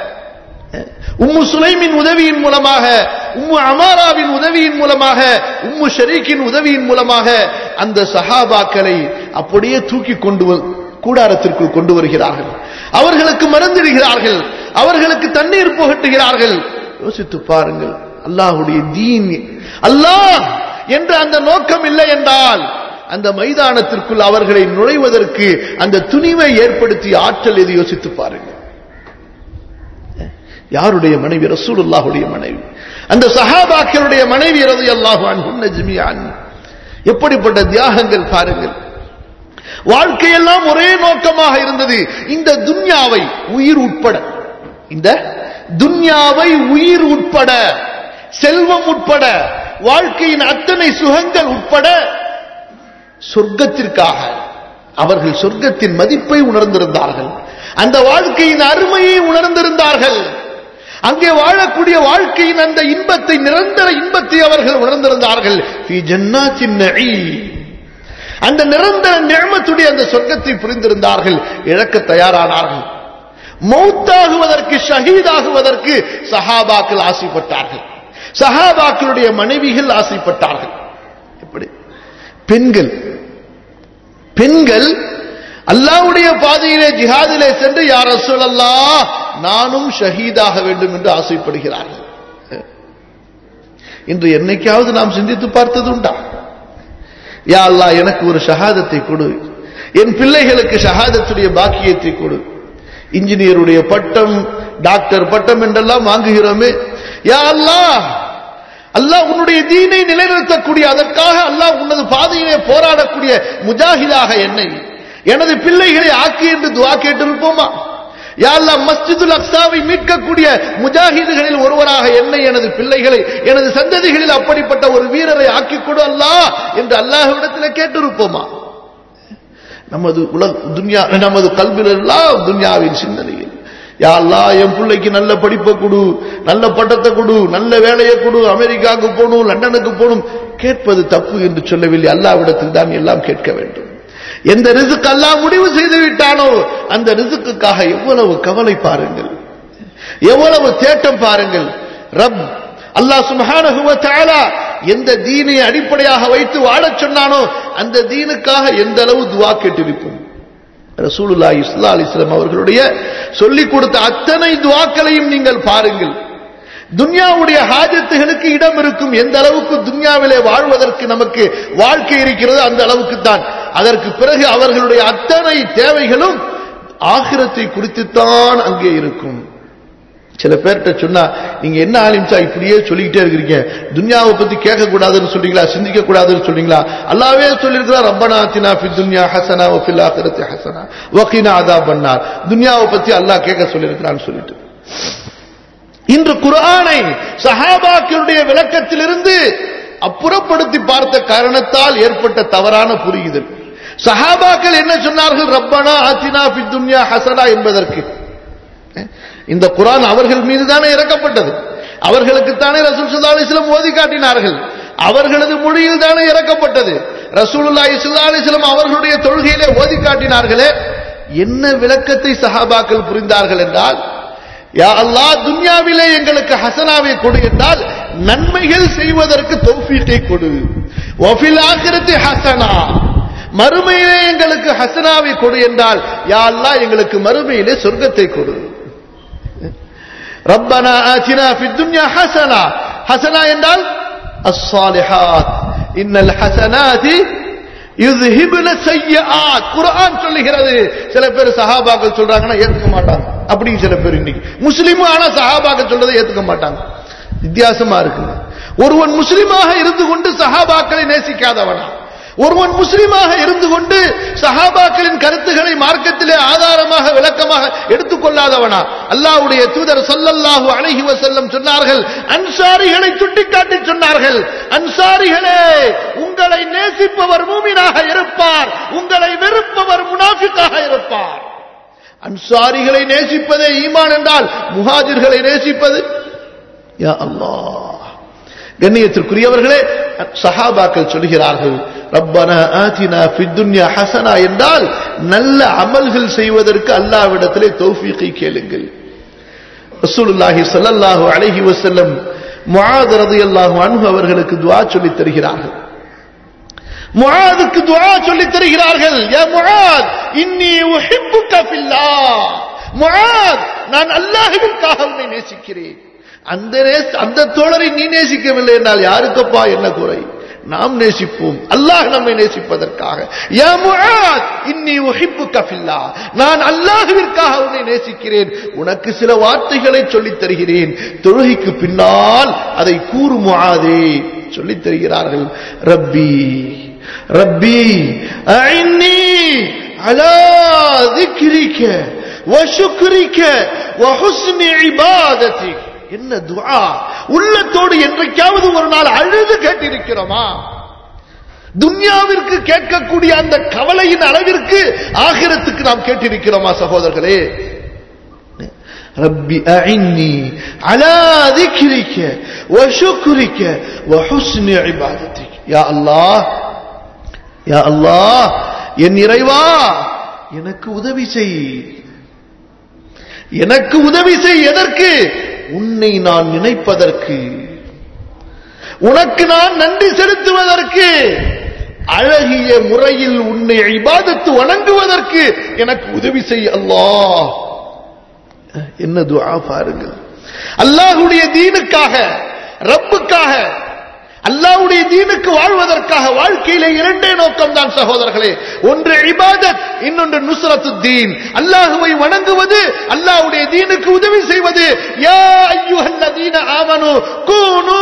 Speaker 1: உம்மு சுலைமின் உதவியின் மூலமாக உம்மு அமாராவின் உதவியின் மூலமாக உம்மு ஷரீக்கின் உதவியின் மூலமாக அந்த சஹாபாக்களை அப்படியே தூக்கி கொண்டு கூடாரத்திற்குள் கொண்டு வருகிறார்கள் அவர்களுக்கு மறந்திடுகிறார்கள் அவர்களுக்கு தண்ணீர் புகட்டுகிறார்கள் யோசித்து பாருங்கள் அல்லாஹுடைய தீன் அல்லாஹ் என்ற அந்த நோக்கம் இல்லை என்றால் அந்த மைதானத்திற்குள் அவர்களை நுழைவதற்கு அந்த துணிவை ஏற்படுத்திய ஆற்றல் எது யோசித்து பாருங்கள் யாருடைய மனைவி ரசூலுல்லாஹுடைய மனைவி அந்த சஹாபாக்களுடைய மனைவி ரலியல்லாஹு அன்ஹும் ஜமீஅன் எப்படிப்பட்ட தியாகங்கள் பாருங்கள் வாழ்க்கையெல்லாம் ஒரே நோக்கமாக இருந்தது இந்த துன்யாவை உயிர் உட்பட இந்த துன்யாவை உயிர் உட்பட செல்வம் உட்பட வாழ்க்கையின் அத்தனை சுகங்கள் உட்பட சொர்க்கத்திற்காக அவர்கள் சொர்க்கத்தின் மதிப்பை உணர்ந்திருந்தார்கள் அந்த வாழ்க்கையின் அருமையை உணர்ந்திருந்தார்கள் அங்கே வாழக்கூடிய வாழ்க்கையின் அந்த இன்பத்தை நிரந்தர இன்பத்தை அவர்கள் உணர்ந்திருந்தார்கள் ஃபீ ஜன்னாத்தின் நஈம். அந்த நிரந்தர நியமத்துடைய அந்த சொர்க்கத்தை புரிந்திருந்தார்கள் இழக்க தயாரானார்கள் மௌத்தாகுவதற்கு ஷஹீதாகுவதற்கு சஹாபாக்கள் ஆசைப்பட்டார்கள் சஹாபாக்களுடைய மனைவிகள் ஆசைப்பட்டார்கள் எப்படி பெண்கள் பெண்கள் அல்லாவுடைய பாதையிலே ஜிஹாதிலே சென்று யார் ரசூலல்லா நானும் ஷஹீதாக வேண்டும் என்று ஆசைப்படுகிறார்கள் இன்று என்னைக்காவது நாம் சிந்தித்து பார்த்தது உண்டா யா அல்லாஹ் எனக்கு ஒரு ஷஹாதத்தை கொடு என் பிள்ளைகளுக்கு ஷஹாதத்துடைய பாக்கியத்தை கொடு இன்ஜினியருடைய பட்டம் டாக்டர் பட்டம் என்றெல்லாம் வாங்குகிறோமே யா அல்லாஹ் அல்லாஹ் உன்னுடைய தீனை நிலைநிறுத்தக்கூடிய அதற்காக அல்லாஹ் உனது பாதையிலே போராடக்கூடிய முஜாஹிதாக என்னை எனது பிள்ளைகளை ஆக்கி என்று துவா கேட்டிருப்போமா யா அல்லாஹ் மஸ்ஜிதுல் அக்ஸாவை மீட்கக்கூடிய முஜாஹிதுகளில் ஒருவராக என்னை எனது பிள்ளைகளை எனது சந்ததிகளில் அப்படிப்பட்ட ஒரு வீரரை ஆக்கிக் கொடு அல்லாஹ் என்று அல்லாஹ்விடத்தில் கேட்டிருப்போமா நமது உலக துன்யா நமது கல்விலெல்லாம் துன்யாவின் சிந்தனையில் யா அல்லாஹ் என் பிள்ளைக்கு நல்ல படிப்பை கொடு நல்ல பட்டத்தை கொடு நல்ல வேலையை கொடு அமெரிக்காவுக்கு போகணும் லண்டனுக்கு போகணும் கேட்பது தப்பு என்று சொல்லவில்லை அல்லாவிடத்தில் தான் எல்லாம் கேட்க வேண்டும் எந்த ரிசுக்கு அல்லாஹ் முடிவு செய்து விட்டானோ அந்த ரிசுக்குக்காக எவ்வளவு கவலை பாருங்கள் எவ்வளவு தேட்டம் பாருங்கள் ரப் அல்லாஹ் சுப்ஹானஹு வ தஆலா எந்த தீனை அடிப்படையாக வைத்து வாழச் சொன்னானோ அந்த தீனுக்காக எந்த அளவு துவா கேட்டிருப்போம் ரசூலுல்லாஹி ஸல்லல்லாஹு அலைஹி வஸல்லம் அவர்களுடைய சொல்லிக் கொடுத்த அத்தனை துவாக்களையும் நீங்கள் பாருங்கள் துன்யாவுடைய ஹாஜத்துகளுக்கு இடம் இருக்கும் எந்த அளவுக்கு துன்யாவிலே வாழ்வதற்கு நமக்கு வாழ்க்கை இருக்கிறது அந்த அளவுக்கு தான் அதற்கு பிறகு அவர்களுடைய அத்தனை தேவைகளும் ஆகிரத்தை குறித்துத்தான் அங்கே இருக்கும் சில பேர்கிட்ட சொன்னா நீங்க என்ன ஆலிம்சா இப்படியே சொல்லிக்கிட்டே இருக்கிறீங்க துன்யாவை பத்தி கேட்க கூடாதுன்னு சொல்றீங்களா சிந்திக்க கூடாதுன்னு சொல்றீங்களா அல்லாவே சொல்லிருக்கிறா ரப்பனா ஆத்தினா ஃபி துன்யா ஹசனா வ ஃபில் ஆখিরাতি ஹசனா வ கினா அஸாபன்னார் துன்யாவை பத்தி அல்லாஹ் கேட்க சொல்லிருக்கிறான்னு சொல்லிட்டு இன்று குர்ஆனை சஹாபாக்களுடைய விளக்கத்திலிருந்து அப்புறப்படுத்தி பார்த்த காரணத்தால் ஏற்பட்ட தவறான புரியுதல் சஹாபாக்கள் என்ன சொன்னார்கள் ரப்பனா ஆத்தினா ஃபி துன்யா ஹசனா என்பதற்கு இந்த குரான் அவர்கள் மீது தானே இறக்கப்பட்டது அவர்களுக்குத்தானே ரசூல் சுல்லா அலிஸ்லம் ஓதி காட்டினார்கள் அவர்களது மொழியில் தானே இறக்கப்பட்டது ரசூலுல்லாஹி சுல்லா அலிஸ்லம் அவர்களுடைய தொழுகையிலே ஓதி காட்டினார்களே என்ன விளக்கத்தை சஹாபாக்கள் புரிந்தார்கள் என்றால் யா அல்லாஹ் துன்யாவிலே எங்களுக்கு ஹசனாவை கொடு என்றால் நன்மைகள் செய்வதற்கு தௌஃபீக்கை கொடு வஃபில் ஆகிரத்தி ஹசனா மறுமையிலே எங்களுக்கு ஹசனாவை கொடு என்றால் யா அல்லாஹ் எங்களுக்கு மறுமையிலே சொர்க்கத்தை கொடு ரப்பனா ஆத்தினா ஃபித் துன்யா ஹசனா ஹசனா என்றால் அஸ்ஸாலிஹாத் இன்னல் ஹசனாதி யுዝഹിബுன சய்யிஆத் குர்ஆன் சொல்லுகிறது சில பேர் சஹாபாக்கள் சொல்றாங்கன்னா ஏத்துக்க மாட்டாங்க அப்படி சில பேர் இன்னைக்கு முஸ்லிமும் ஆனா சஹாபாக்கள் சொல்றதை ஏத்துக்க மாட்டாங்க வித்தியாசமா இருக்குங்க ஒருவன் முஸ்லிமாக இருந்து கொண்டு சஹாபாக்களை நேசிக்காதவனா ஒருவன் முஸ்லிமாக இருந்து கொண்டு சஹாபாக்களின் கருத்துக்களை மார்க்கத்திலே ஆதாரமாக விளக்கமாக எடுத்துக்கொள்ளாதவனா அல்லாஹ்வுடைய தூதர் ஸல்லல்லாஹு அலைஹி வஸல்லம் சொன்னார்கள் அன்சாரிகளை சுட்டிக்காட்டி சொன்னார்கள் அன்சாரிகளே உங்களை நேசிப்பவர் மூமினாக இருப்பார் உங்களை வெறுப்பவர் முனாஃபிக்காக இருப்பார் அன்சாரிகளை நேசிப்பதே ஈமான் என்றால் முஹாஜிர்களை நேசிப்பது யா அல்லாஹ் கண்ணியத்திற்குரியவர்களே சஹாபாக்கள் சொல்கிறார்கள் ரப்பனா ஆத்தினா ஃபித் துன்யா ஹசனா என்றால் நல்ல அமல்கள் செய்வதற்கு அல்லாஹ்விடத்திலே தௌஃபீகை கேளுங்கள் ரசூலுல்லாஹி ஸல்லல்லாஹு அலைஹி வஸல்லம் முஆத் ரலியல்லாஹு அன்ஹு அவர்களுக்கு துஆ சொல்லி தருகிறார்கள் முஆதுக்கு துஆ சொல்லி தருகிறார்கள் யா முஆத் இன்னி உஹிப்புக ஃபில்லாஹ் முஆத் நான் அல்லாஹ்விற்காக உன்னை நேசிக்கிறேன் அந்த நேச- அந்த தோழரை நீ நேசிக்கவில்லை என்றால் யாருக்கப்பா என்ன குறை நாம் நேசிப்போம் அல்லாஹ் நம்மை நேசிப்பதற்காக யா முஆத் இன்னி உஹிப்புக ஃபில்லாஹ் நான் அல்லாஹ்விற்காக உன்னை நேசிக்கிறேன் உனக்கு சில வார்த்தைகளை சொல்லித் தருகிறேன் தொழுகைக்கு பின்னால் அதை கூறு முஆதே சொல்லித் தருகிறார்கள் ரப்பி ரப்பி அஇன்னி அலா ذكرك وشكرك وحسن عبادتك என்ன துஆ உள்ளத்தோடு என்றைக்காவது ஒரு நாள் அழுது கேட்டிருக்கிறோமா துன்யாவிற்கு கேட்கக்கூடிய அந்த கவலையின் அளவிற்கு ஆகிரத்துக்கு நாம் கேட்டிருக்கிறோமா சகோதரர்களே ربي أعني على ذكرك وشكرك وحسن عبادتك يا الله يا الله என் இறைவா எனக்கு உதவி செய் எனக்கு உதவி செய் எதற்கு உன்னை நான் நினைப்பதற்கு உனக்கு நான் நன்றி செலுத்துவதற்கு அழகிய முறையில் உன்னை இபாதத்து வணங்குவதற்கு எனக்கு உதவி செய் அல்லாஹ் என்ன துஆ பாருங்கள் அல்லாஹ்வுடைய தீனுக்காக ரப்புக்காக அல்லாஹ்வுடைய தீனுக்கு வாழ்வதற்காக வாழ்க்கையிலே இரண்டே நோக்கம் தான் சகோதரர்களே ஒன்று இபாதத் இன்னொன்று நுஸ்ரத்து தீன் அல்லாஹுவை வணங்குவது அல்லாஹ்வுடைய தீனுக்கு உதவி செய்வது யா அய்யுஹல்லதீன ஆமனு கூனு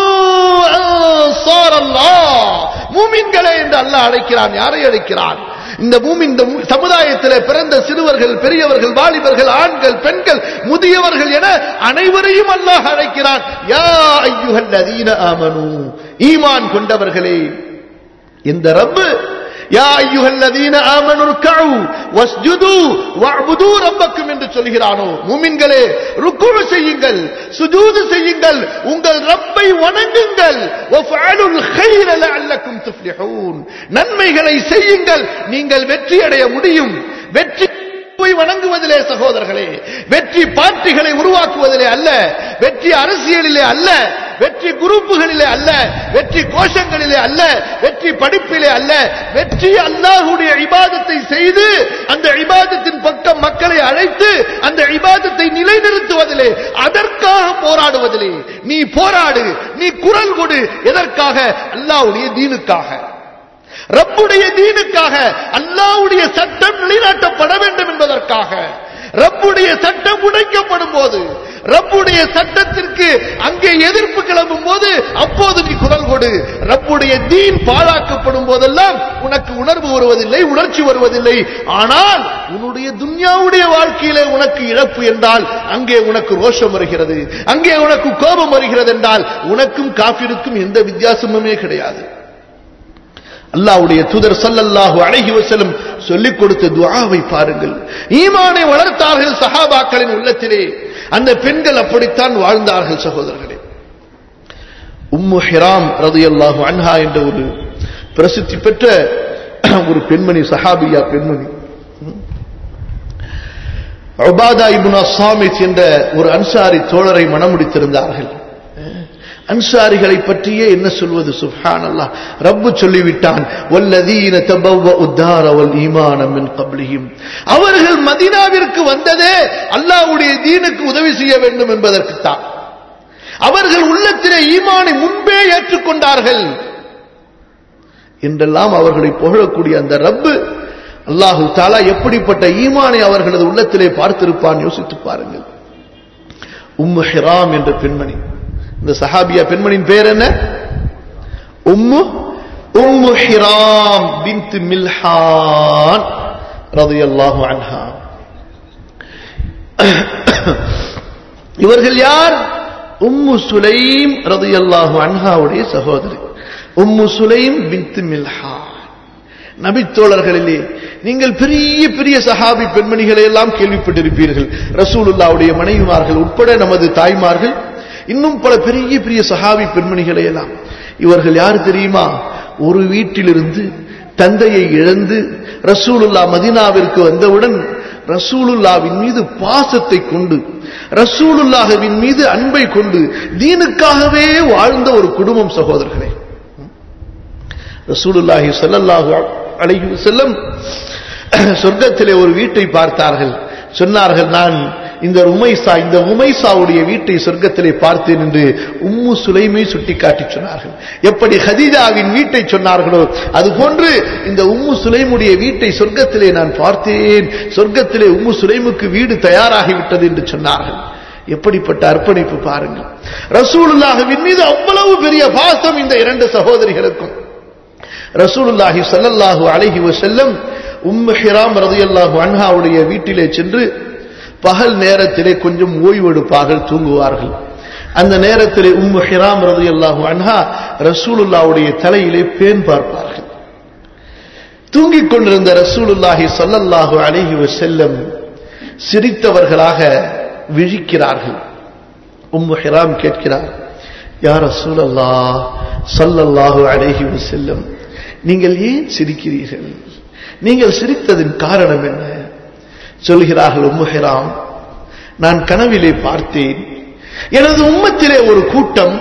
Speaker 1: அன்சாரல்லாஹ் மூமின்களே என்று அல்லாஹ் அழைக்கிறான் யாரை அழைக்கிறான் இந்த பூமி இந்த மு- சமுதாயத்திலே பிறந்த சிறுவர்கள் பெரியவர்கள் வாலிபர்கள் ஆண்கள் பெண்கள் முதியவர்கள் என அனைவரையும் அல்லாஹ் அழைக்கிறான் யா ஐயுஹல்லதீன ஆமனு ஈமான் கொண்டவர்களே இந்த ரப்பு யா ஐயுஹல்லதீன ஆமனு ருக்கஉ வஸ்ஜுது வஅபுது ரப்பக்கும் என்று சொல்கிறானோ மூமின்களே ருக்கு செய்யுங்கள் சுஜூது செய்யுங்கள் உங்கள் ரப்பை வணங்குங்கள் வஃஅலுல் கைர லஅல்லக்கும் துஃப்லிஹூன் நன்மைகளை செய்யுங்கள் நீங்கள் வெற்றி அடைய முடியும் வெற்றி போய் வணங்குவதிலே சகோதரர்களே வெற்றி பார்ட்டிகளை உருவாக்குவதிலே அல்ல வெற்றி அரசியலிலே அல்ல வெற்றி குரூப்புகளிலே அல்ல வெற்றி கோஷங்களிலே அல்ல வெற்றி படிப்பிலே அல்ல வெற்றி அல்லாஹுடைய இபாதத்தை செய்து அந்த இபாதத்தின் பக்கம் மக்களை அழைத்து அந்த இபாதத்தை நிலைநிறுத்துவதிலே அதற்காக போராடுவதிலே நீ போராடு நீ குரல் கொடு எதற்காக அல்லாஹ்வுடைய தீனுக்காக ரப்புடைய தீனுக்காக அல்லாஹ்வுடைய சட்டம் நிலைநாட்டப்பட வேண்டும் என்பதற்காக ரப்புடைய சட்டம் உடைக்கப்படும் போது ரப்புடைய சட்டத்திற்கு அங்கே எதிர்ப்பு கிளம்பும் போது அப்போது நீ குரல் கொடு ரப்புடைய தீன் பாழாக்கப்படும் போதெல்லாம் உனக்கு உணர்வு வருவதில்லை உணர்ச்சி வருவதில்லை ஆனால் உன்னுடைய துன்யாவுடைய வாழ்க்கையிலே உனக்கு இழப்பு என்றால் அங்கே உனக்கு ரோஷம் வருகிறது அங்கே உனக்கு கோபம் வருகிறது என்றால் உனக்கும் காஃபிருக்கும் எந்த வித்தியாசமுமே கிடையாது அல்லாஹ்வுடைய தூதர் ஸல்லல்லாஹு அலைஹி வஸல்லம் சொல்லிக் கொடுத்த துஆவை பாருங்கள் ஈமானை வளர்த்தார்கள் சஹாபாக்களின் உள்ளத்திலே அந்த பெண்கள் அப்படித்தான் வாழ்ந்தார்கள் சகோதரர்களே உம்மு ஹிராம் ரலியல்லாஹு அன்ஹா என்ற ஒரு பிரசித்தி பெற்ற ஒரு பெண்மணி சஹாபியா பெண்மணி உபாதா இப்னு சாமித் என்ற ஒரு அன்சாரி தோழரை மணமுடித்திருந்தார்கள் அன்சாரிகளை பற்றியே என்ன சொல்வது சுப்ஹான் அல்லாஹ் ரப்பு சொல்லிவிட்டான் வல்லதீன தபவ்வ உத்தார வல் ஈமான மின் கப்லிஹிம் அவர்கள் மதீனாவிற்கு வந்ததே அல்லாஹ்வுடைய தீனுக்கு உதவி செய்ய வேண்டும் என்பதற்குத்தான் அவர்கள் உள்ளத்திலே ஈமானை முன்பே ஏற்றுக்கொண்டார்கள் என்றெல்லாம் அவர்களை புகழக்கூடிய அந்த ரப்பு அல்லாஹு தாலா எப்படிப்பட்ட ஈமானை அவர்களது உள்ளத்திலே பார்த்திருப்பான் யோசித்து பாருங்கள் உம்மு ஹிராம் என்ற பெண்மணி இந்த சஹாபியா பெண்மணியின் பேர் என்ன உம்மு உம்மு ஹிராம் பின்த் மில்ஹான் ரலியல்லாஹு அன்ஹா இவர்கள் யார் உம்மு சுலைம் ரலியல்லாஹு அன்ஹாவுடைய சகோதரி உம்மு சுலைம் பின்த் மில்ஹான் நபித்தோழர்களிலே நீங்கள் பெரிய பெரிய சஹாபி பெண்மணிகளை எல்லாம் கேள்விப்பட்டிருப்பீர்கள் ரசூலுல்லாவுடைய மனைவிமார்கள் உட்பட நமது தாய்மார்கள் இன்னும் பல பெரிய பெரிய சஹாபி பெண்மணிகளை எல்லாம் இவர்கள் யார் தெரியுமா ஒரு வீட்டிலிருந்து தந்தையை இழந்து ரசூலுல்லா மதினாவிற்கு வந்தவுடன் ரசூலுல்லாவின் மீது பாசத்தை கொண்டு ரசூலுல்லாஹவின் மீது அன்பை கொண்டு தீனுக்காகவே வாழ்ந்த ஒரு குடும்பம் சகோதரர்களே ரசூலுல்லாஹி ஸல்லல்லாஹு அலைஹி வஸல்லம் சொர்க்கத்திலே ஒரு வீட்டை பார்த்தார்கள் சொன்னார்கள் நான் இந்த உமைசா இந்த உமைசாவுடைய வீட்டை சொர்க்கத்திலே பார்த்தேன் என்று உம்மு சுலைமை சுட்டிக்காட்டி சொன்னார்கள் எப்படி ஹதீஜாவின் வீட்டை சொன்னார்களோ அதுபோன்று இந்த உம்மு சுலைமுடைய வீட்டை சொர்க்கத்திலே நான் பார்த்தேன் சொர்க்கத்திலே உம்மு சுலைமுக்கு வீடு தயாராகிவிட்டது என்று சொன்னார்கள் எப்படிப்பட்ட அர்ப்பணிப்பு பாருங்கள் ரசூலுல்லாஹின் மீது அவ்வளவு பெரிய பாசம் இந்த இரண்டு சகோதரிகளுக்கும் ரசூலுல்லாஹி ஸல்லல்லாஹு அலைஹி வஸல்லம் உம்மு ஹிராம் ரலியல்லாஹு அன்ஹாவுடைய வீட்டிலே சென்று பகல் நேரத்திலே கொஞ்சம் ஓய்வெடுப்பார்கள் தூங்குவார்கள் அந்த நேரத்திலே உம்மு ஹிராம் ரலியல்லாஹு அன்ஹா ரசூலுல்லாஹ்வுடைய தலையிலே பேன் பார்ப்பார்கள் தூங்கிக் கொண்டிருந்த ரசூலுல்லாஹி ஸல்லல்லாஹு அலைஹி வஸல்லம் சிரித்தவர்களாக விழிக்கிறார்கள் உம்மு ஹிராம் கேட்கிறார் யார் ரசூலல்லாஹ் ஸல்லல்லாஹு அலைஹி வஸல்லம் நீங்கள் ஏன் சிரிக்கிறீர்கள் நீங்கள் சிரித்ததின் காரணம் என்ன சொல்கிறார்கள் உம்மு ஹிராம் நான் கனவிலே பார்த்தேன் எனது உம்மத்திலே ஒரு கூட்டம்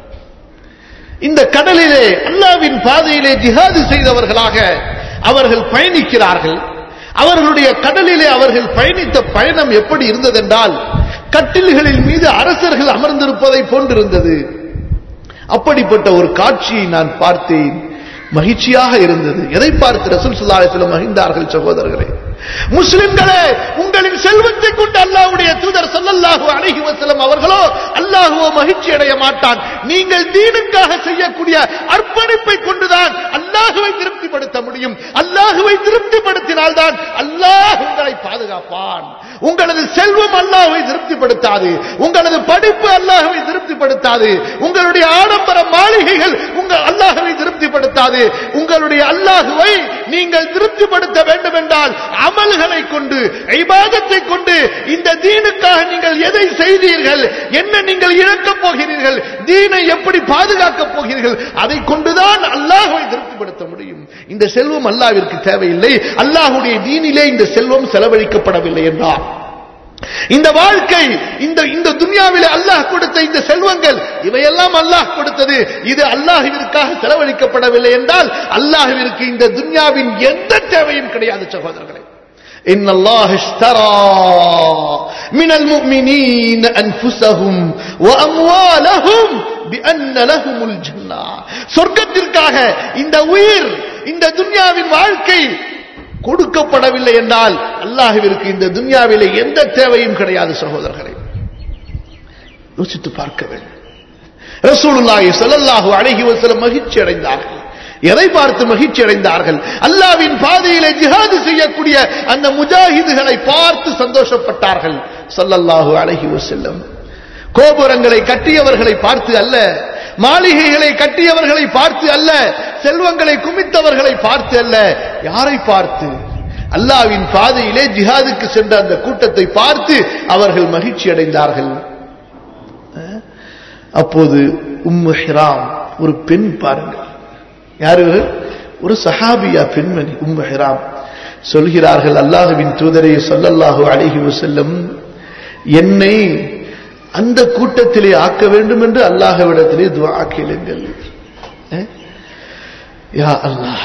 Speaker 1: இந்த கடலிலே அல்லாவின் பாதையிலே ஜிஹாது செய்தவர்களாக அவர்கள் பயணிக்கிறார்கள் அவர்களுடைய கடலிலே அவர்கள் பயணித்த பயணம் எப்படி இருந்ததென்றால் கட்டில்களில் மீது அரசர்கள் அமர்ந்திருப்பதை போன்றிருந்தது அப்படிப்பட்ட ஒரு காட்சியை நான் பார்த்தேன் மகிழ்ச்சியாக இருந்தது எதை பார்த்து ரசூல் சுல்லாசிலம் மகிழ்ந்தார்கள் சகோதரர்களே முஸ்லிம்களே உங்களின் செல்வத்தை கொண்டு அல்லாஹ்வுடைய தூதர் ஸல்லல்லாஹு அலைஹி வஸல்லம் அவர்களோ அல்லாஹ்வோ மகிழ்ச்சி அடைய மாட்டான் நீங்கள் தீனுக்காக செய்யக்கூடிய அர்ப்பணிப்பை கொண்டுதான் அல்லாஹ்வை திருப்திப்படுத்த முடியும் அல்லாஹ்வை திருப்திப்படுத்தினால்தான் அல்லாஹ் உங்களை பாதுகாப்பான் உங்களது செல்வம் அல்லாஹ்வை திருப்திப்படுத்தாது உங்களது படிப்பு அல்லாஹ்வை திருப்திப்படுத்தாது உங்களுடைய ஆடம்பர மாளிகைகள் உங்கள் அல்லாஹ்வை திருப்திப்படுத்தாது உங்களுடைய அல்லாஹ்வை நீங்கள் திருப்திப்படுத்த வேண்டும் என்றால் அமல்களை கொண்டு ஐபாதத்தை கொண்டு இந்த தீனுக்காக நீங்கள் எதை செய்தீர்கள் என்ன நீங்கள் இழக்கப் போகிறீர்கள் தீனை எப்படி பாதுகாக்கப் போகிறீர்கள் அதை கொண்டுதான் அல்லாஹ்வை திருப்திப்படுத்த முடியும் இந்த செல்வம் அல்லாஹ்விற்கு தேவையில்லை அல்லாஹ்வுடைய தீனிலே இந்த செல்வம் செலவழிக்கப்படவில்லை என்றார் இந்த வாழ்க்கை இந்த இந்த துன்யாவிலே அல்லாஹ் கொடுத்த இந்த செல்வங்கள் இவையெல்லாம் அல்லாஹ் கொடுத்தது இது அல்லாஹ்விற்காக செலவழிக்கப்படவில்லை என்றால் அல்லாஹ்விற்கு இந்த துன்யாவின் எந்த தேவையும் கிடையாது சகோதரர்களே إن الله اشترى من المؤمنين أنفسهم وأموالهم بأن لهم الجنة சொர்க்கத்திற்காக இந்த உயிர் இந்த துன்யாவின் வாழ்க்கை கொடுக்கப்படவில்லை என்றால் அல்லாஹ்விற்கு இந்த துன்யாவிலே எந்த தேவையும் கிடையாது சகோதரர்களே யோசித்து பார்க்க வேண்டும் ரசூலுல்லாஹி ஸல்லல்லாஹு அலைஹி வஸல்லம் மகிழ்ச்சி அடைந்தார்கள் எதை பார்த்து மகிழ்ச்சி அடைந்தார்கள் அல்லாவின் பாதையிலே ஜிஹாது செய்யக்கூடிய அந்த முஜாஹிதுகளை பார்த்து சந்தோஷப்பட்டார்கள் ஸல்லல்லாஹு அலைஹி வஸல்லம் கோபுரங்களை கட்டியவர்களை பார்த்து அல்ல மாளிகைகளை கட்டியவர்களை பார்த்து அல்ல செல்வங்களை குமித்தவர்களை பார்த்து அல்ல யாரை பார்த்து அல்லாவின் பாதையிலே ஜிஹாதுக்கு சென்ற அந்த கூட்டத்தை பார்த்து அவர்கள் மகிழ்ச்சி அடைந்தார்கள் அப்போது உம்மு ஹிராம் ஒரு பெண் பாருங்கள் யாரு ஒரு சஹாபியா பெண்மணி உம்மு ஹிராம் சொல்கிறார்கள் அல்லாஹுவின் தூதரை சொல்லல்லாஹு அழகி வசல்லம் என்னை அந்த கூட்டத்திலே ஆக்க வேண்டும் என்று அல்லாஹவிடத்திலே துவா கேளுங்கள் யா அல்லாஹ்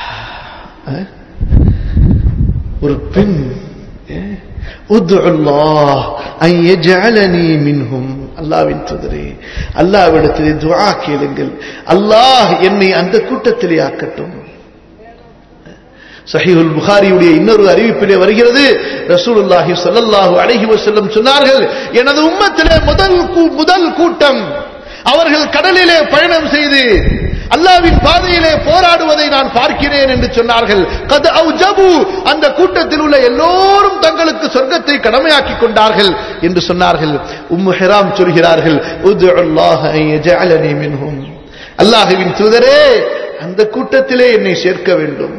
Speaker 1: ஒரு பெண் அல்லாவின் துதரே அல்லாவிடத்திலே துவா கேளுங்கள் அல்லாஹ் என்னை அந்த கூட்டத்திலே ஆக்கட்டும் சஹீஹுல் புகாரியுடைய இன்னொரு அறிவிப்பிலே வருகிறது ரசூலுல்லாஹி ஸல்லல்லாஹு அலைஹி வஸல்லம் சொன்னார்கள் எனது உம்மத்திலே முதல் முதல் கூட்டம் அவர்கள் கடலிலே பயணம் செய்து அல்லாவின் பாதையிலே போராடுவதை நான் பார்க்கிறேன் என்று சொன்னார்கள் கது அவுஜபு அந்த கூட்டத்தில் உள்ள எல்லோரும் தங்களுக்கு சொர்க்கத்தை கடமையாக்கி கொண்டார்கள் என்று சொன்னார்கள் உம்மு ஹிராம் சொல்கிறார்கள் அல்லாஹுவின் தூதரே அந்த கூட்டத்திலே என்னை சேர்க்க வேண்டும்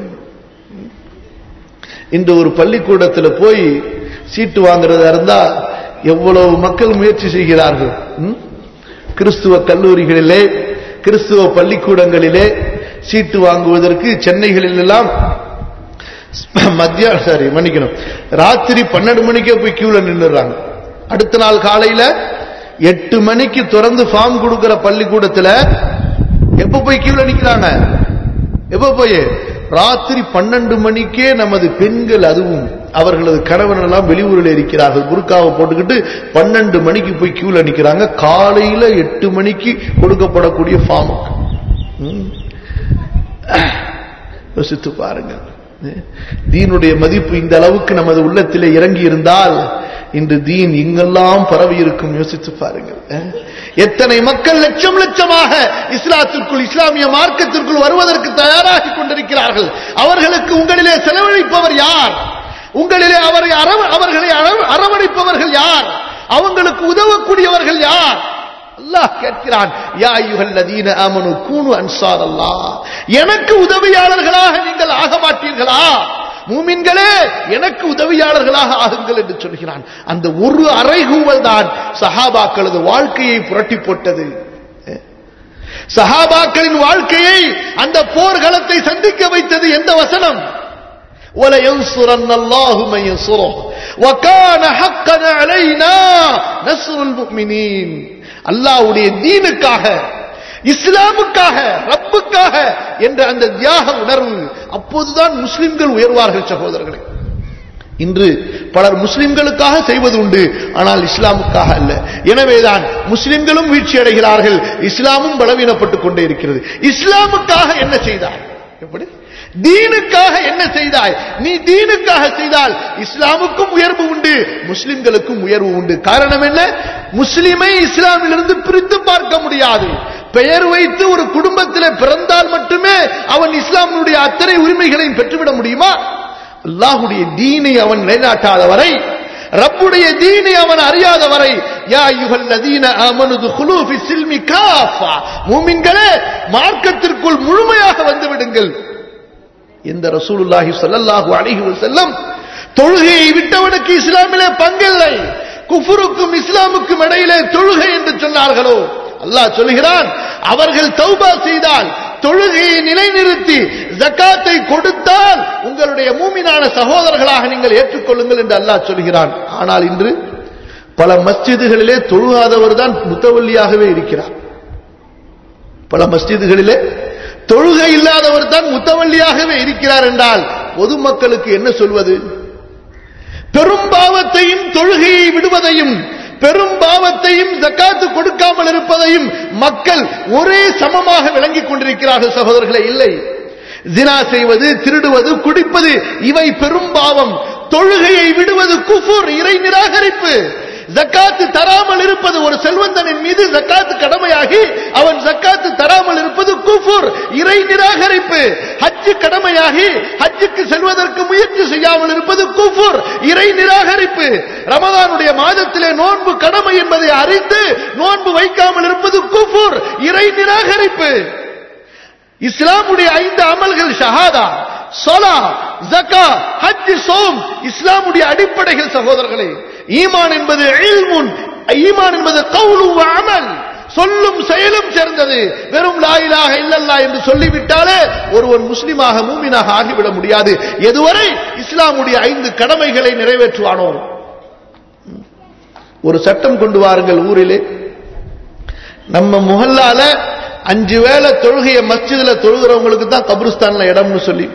Speaker 1: இன்று ஒரு பள்ளிக்கூடத்தில் போய் சீட்டு வாங்குறதா இருந்தா எவ்வளவு மக்கள் முயற்சி செய்கிறார்கள் கிறிஸ்துவ கல்லூரிகளிலே கிறிஸ்துவ பள்ளிக்கூடங்களிலே சீட்டு வாங்குவதற்கு சென்னைகளில் எல்லாம் மத்திய சாரி மன்னிக்கணும் ராத்திரி பன்னெண்டு மணிக்கே போய் கியூல நின்றுறாங்க அடுத்த நாள் காலையில எட்டு மணிக்கு திறந்து ஃபார்ம் கொடுக்கிற பள்ளிக்கூடத்துல எப்ப போய் கியூல நிக்கிறாங்க எப்ப போய் ராத்திரி பன்னெண்டு மணிக்கே நமது பெண்கள் அதுவும் அவர்களது கணவன் எல்லாம் வெளியூரில் இருக்கிறார்கள் புர்காவை போட்டுக்கிட்டு பன்னெண்டு மணிக்கு போய் கியூல நிக்கிறாங்க காலையில எட்டு மணிக்கு கொடுக்கப்படக்கூடிய ஃபார்முக்கு யோசித்து பாருங்க தீனுடைய மதிப்பு இந்த அளவுக்கு நமது உள்ளத்திலே இறங்கி இருந்தால் இன்று தீன் எங்கெல்லாம் பரவி இருக்கும் யோசித்து பாருங்கள் எத்தனை மக்கள் லட்சம் லட்சமாக இஸ்லாத்திற்குள் இஸ்லாமிய மார்க்கத்திற்குள் வருவதற்கு தயாராகி கொண்டிருக்கிறார்கள் அவர்களுக்கு உங்களிலே செலவழிப்பவர் யார் உங்களிலே அவரை அவர்களை அரவணைப்பவர்கள் யார் அவங்களுக்கு உதவக்கூடியவர்கள் யார் அல்லாஹ் கேட்கிறான் யா யுகல்லதீன ஆமனு கூனு அன்சார் அல்லாஹ் எனக்கு உதவியாளர்களாக நீங்கள் ஆக மாட்டீர்களா மூமின்களே எனக்கு உதவியாளர்களாக ஆகுங்கள் என்று சொல்கிறான் அந்த ஒரு அறைகூவல் தான் சஹாபாக்களது வாழ்க்கையை புரட்டி போட்டது சஹாபாக்களின் வாழ்க்கையை அந்த போர்களத்தை சந்திக்க வைத்தது எந்த வசனம் وَلَيَنْصُرَنَّ اللَّهُ مَن يَنصُرُهُ وَكَانَ حَقًّا عَلَيْنَا نَصْرُ الْمُؤْمِنِينَ அல்லாஹ்வுடைய தீனுக்காக இஸ்லாமுக்காக ரப்புக்காக என்ற அந்த தியாக உணர்வு அப்போதுதான் முஸ்லிம்கள் உயர்வார்கள் சகோதரர்களே இன்று பலர் முஸ்லிம்களுக்காக செய்வது உண்டு ஆனால் இஸ்லாமுக்காக அல்ல எனவேதான் முஸ்லிம்களும் வீழ்ச்சி அடைகிறார்கள் இஸ்லாமும் பலவீனப்பட்டுக் கொண்டே இருக்கிறது இஸ்லாமுக்காக என்ன செய்தார் எப்படி தீனுக்காக என்ன செய்தாய் நீ தீனுக்காக செய்தால் இஸ்லாமுக்கும் உயர்வு உண்டு முஸ்லிம்களுக்கும் உயர்வு உண்டு காரணம் என்ன முஸ்லிமை இஸ்லாமிலிருந்து பிரித்து பார்க்க முடியாது பெயர் வைத்து ஒரு குடும்பத்தில் பிறந்தால் மட்டுமே அவன் இஸ்லாமினுடைய அத்தனை உரிமைகளையும் பெற்றுவிட முடியுமா அல்லாஹுடைய தீனை அவன் நிலைநாட்டாத வரை ரப்புடைய தீனை அவன் அறியாத வரை யா யுகல் நதீன அமனுது குலூஃபி சில்மி காஃபா மூமின்களே மார்க்கத்திற்குள் முழுமையாக வந்து விடுங்கள் எந்த ரசூலுல்லாஹி ஸல்லல்லாஹு அலைஹி வஸல்லம் தொழுகையை விட்டவனுக்கு இஸ்லாமிலே பங்கில்லை குஃபுருக்கும் இஸ்லாமுக்கும் இடையிலே தொழுகை என்று சொன்னார்களோ அல்லாஹ் சொல்கிறான் அவர்கள் தௌபா செய்தால் தொழுகையை நிலைநிறுத்தி ஜக்காத்தை கொடுத்தால் உங்களுடைய மூமினான சகோதரர்களாக நீங்கள் ஏற்றுக்கொள்ளுங்கள் என்று அல்லாஹ் சொல்கிறான் ஆனால் இன்று பல மஸ்ஜிதுகளிலே தொழுகாதவர் தான் முத்தவல்லியாகவே இருக்கிறார் பல மஸ்ஜிதுகளிலே தொழுகை இல்லாதவர் தான் முத்தவல்லியாகவே இருக்கிறார் என்றால் பொதுமக்களுக்கு என்ன சொல்வது பெரும் பாவத்தையும் தொழுகையை விடுவதையும் பெரும் பாவத்தையும் ஜக்காத்து கொடுக்காமல் இருப்பதையும் மக்கள் ஒரே சமமாக விளங்கிக் கொண்டிருக்கிறார்கள் சகோதரர்களே இல்லை ஜினா செய்வது திருடுவது குடிப்பது இவை பெரும் பாவம் தொழுகையை விடுவது குஃபுர் இறை நிராகரிப்பு ஜக்காத்து தராமல் இருப்பது ஒரு செல்வந்தனின் மீது ஜக்காத்து கடமையாகி அவன் ஜக்காத்து தராமல் இருப்பது குஃபுர் இறை நிராகரிப்பு ஹஜ்ஜு கடமையாகி ஹஜ்ஜுக்கு செல்வதற்கு முயற்சி செய்யாமல் இருப்பது குஃபுர் இறை நிராகரிப்பு ரமதானுடைய மாதத்திலே நோன்பு கடமை என்பதை அறிந்து நோன்பு வைக்காமல் இருப்பது குஃபுர் இறை நிராகரிப்பு இஸ்லாமுடைய ஐந்து அமல்கள் ஷஹாதா சொலா ஜக்கா ஹஜ் சோம் இஸ்லாமுடைய அடிப்படைகள் சகோதரர்களே ஈமான் என்பது இல்முன் ஈமான் என்பது கவுலு அமல் சொல்லும் செயலும் சேர்ந்தது வெறும் லாயிலாக இல்லல்லா என்று சொல்லிவிட்டாலே ஒருவன் முஸ்லிமாக மூமினாக ஆகிவிட முடியாது எதுவரை இஸ்லாமுடைய ஐந்து கடமைகளை நிறைவேற்றுவானோ ஒரு சட்டம் கொண்டு வாருங்கள் ஊரிலே நம்ம முகல்லால அஞ்சு வேளை தொழுகைய மஸ்ஜிதுல தொழுகிறவங்களுக்கு தான் கபிரிஸ்தான்ல இடம்னு சொல்லி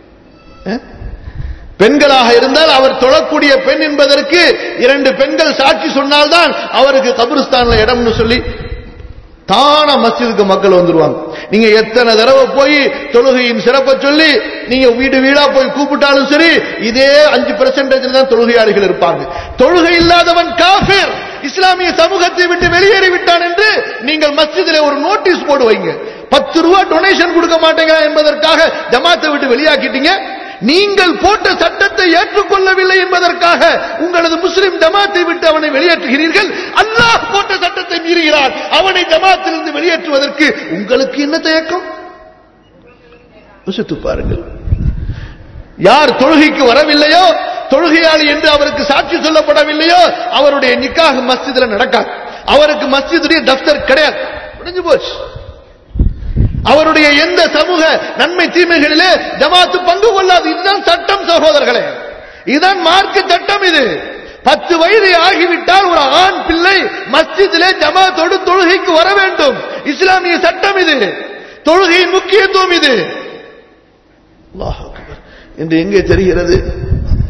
Speaker 1: பெண்களாக இருந்தால் அவர் தொழக்கூடிய பெண் என்பதற்கு இரண்டு பெண்கள் சாட்சி சொன்னால்தான் அவருக்கு கபிரிஸ்தான்ல இடம்னு சொல்லி தான மஸ்ஜிதுக்கு மக்கள் வந்துருவாங்க நீங்க எத்தனை தடவை போய் தொழுகையின் சிறப்பை சொல்லி நீங்க வீடு வீடா போய் கூப்பிட்டாலும் சரி இதே அஞ்சு பெர்சன்டேஜ் தான் தொழுகையாளிகள் இருப்பாங்க தொழுகை இல்லாதவன் காஃபிர் இஸ்லாமிய சமூகத்தை விட்டு வெளியேறி விட்டான் என்று நீங்கள் மஸ்ஜிதில் ஒரு நோட்டீஸ் போடு வைங்க பத்து ரூபா டொனேஷன் கொடுக்க மாட்டேங்க என்பதற்காக ஜமாத்தை விட்டு வெளியாக்கிட்டீங்க நீங்கள் போட்ட சட்டத்தை ஏற்றுக்கொள்ளவில்லை என்பதற்காக உங்களது முஸ்லிம் ஜமாத்தை விட்டு அவனை வெளியேற்றுகிறீர்கள் அல்லாஹ் போட்ட சட்டத்தை மீறுகிறார் அவனை ஜமாத்திலிருந்து வெளியேற்றுவதற்கு உங்களுக்கு என்ன தயக்கம் யோசித்து பாருங்கள் யார் தொழுகைக்கு வரவில்லையோ தொழுகையாளி என்று அவருக்கு சாட்சி சொல்லப்படவில்லையோ அவருடைய நிக்காக மஸ்ஜிதில் நடக்காது அவருக்கு மஸ்ஜிதுடைய தப்தர் கிடையாது முடிஞ்சு போச்சு அவருடைய எந்த சமூக நன்மை தீமைகளிலே ஜமாத்து பங்கு கொள்ளாது இதுதான் சட்டம் சகோதரர்களே இதுதான் மார்க்க சட்டம் இது பத்து வயது ஆகிவிட்டால் ஒரு ஆண் பிள்ளை மஸ்ஜிதிலே ஜமாத்தோடு தொழுகைக்கு வர வேண்டும் இஸ்லாமிய சட்டம் இது தொழுகையின் முக்கியத்துவம் இது இன்று எங்கே தெரிகிறது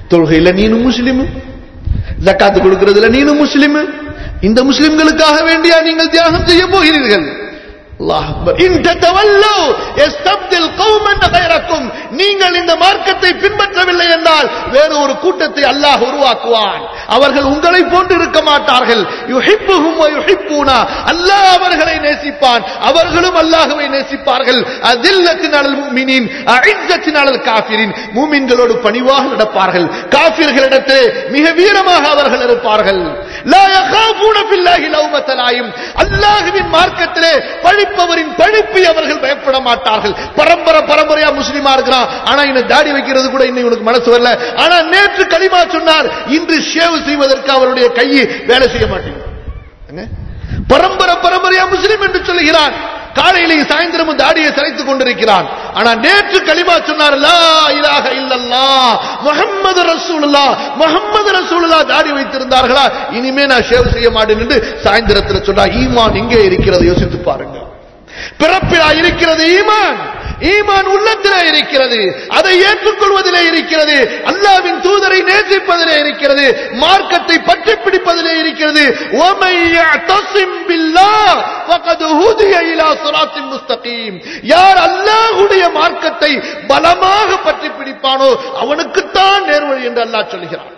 Speaker 1: தொழுகையில நீனும் முஸ்லிம் ஜக்காத்து கொடுக்கிறதுல நீனும் முஸ்லிம் இந்த முஸ்லிம்களுக்காக வேண்டியா நீங்கள் தியாகம் செய்ய போகிறீர்கள் அல்லாஹ் அக்பர். இன் தத்தவல்லௌ யஸ்தப்தில் கௌமன் கைரக்கும். நீங்கள் இந்த மார்க்கத்தை பின்பற்றவில்லை என்றால் வேறு ஒரு கூட்டத்தை அல்லாஹ் உருவாக்குவான் அவர்கள் உங்களை போன்று இருக்க மாட்டார்கள் யுஹிப்புஹும் வ யுஹிப்பூனா அல்லாஹ் அவர்களை நேசிப்பான் அவர்களும் அல்லாஹ்வை நேசிப்பார்கள் அதில்லத்தின் அலல் முஃமினீன் அஇஸ்ஸத்தின் அலல் காஃபிரின் மூமின்களோடு பணிவாக நடப்பார்கள் காஃபிர்களிடத்திலே மிக வீரமாக அவர்கள் இருப்பார்கள் லா யகாஃபூன பில்லாஹி லௌமத லாயிம் அல்லாஹ்வின் மார்க்கத்திலே பழிப்பவரின் பழிப்பை அவர்கள் பயப்பட மாட்டார்கள் பரம்பரை பரம்பரையா முஸ்லிமா இருக்கிறான் ஆனா இந்த தாடி வைக்கிறது கூட இன்னும் இவனுக்கு மனசு வரல ஆனா நேற்று களிமா சொன்னார் இன்று ஷேவ் செய்வதற்கு அவருடைய கையை வேலை செய்ய மாட்டேங்குது பரம்பரை பரம்பரையா முஸ்லிம் என்று சொல்லுகிறான் காலையிலேயும் சாயந்தரமும் தாடியை சிலைத்துக் கொண்டிருக்கிறான் ஆனா நேற்று களிமா சொன்னார் லா இலாஹ இல்லல்லாஹ் முஹம்மது ரசூலுல்லாஹ் முஹம்மது ரசூலுல்லாஹ் தாடி வைத்திருந்தார்களா இனிமே நான் ஷேவ் செய்ய மாட்டேன் என்று சாயந்தரத்தில் சொன்னா ஈமான் எங்கே இருக்கிறது யோசித்து பாருங்க பிறப்பிலா இருக்கிறது ஈமான் ஈமான் உள்ளத்திலே இருக்கிறது அதை ஏற்றுக்கொள்வதிலே இருக்கிறது அல்லாவின் தூதரை நேசிப்பதிலே இருக்கிறது மார்க்கத்தை பற்றி பிடிப்பதிலே இருக்கிறது وَمَن يَعْتَصِمْ بِاللَّهِ فَقَدْ هُدِيَ إِلَى صِرَاطٍ مُسْتَقِيمٍ யார் அல்லாஹ்வுடைய மார்க்கத்தை பலமாக பற்றி பிடிப்பானோ அவனுக்குத்தான் நேர்வழி என்று அல்லாஹ் சொல்கிறான்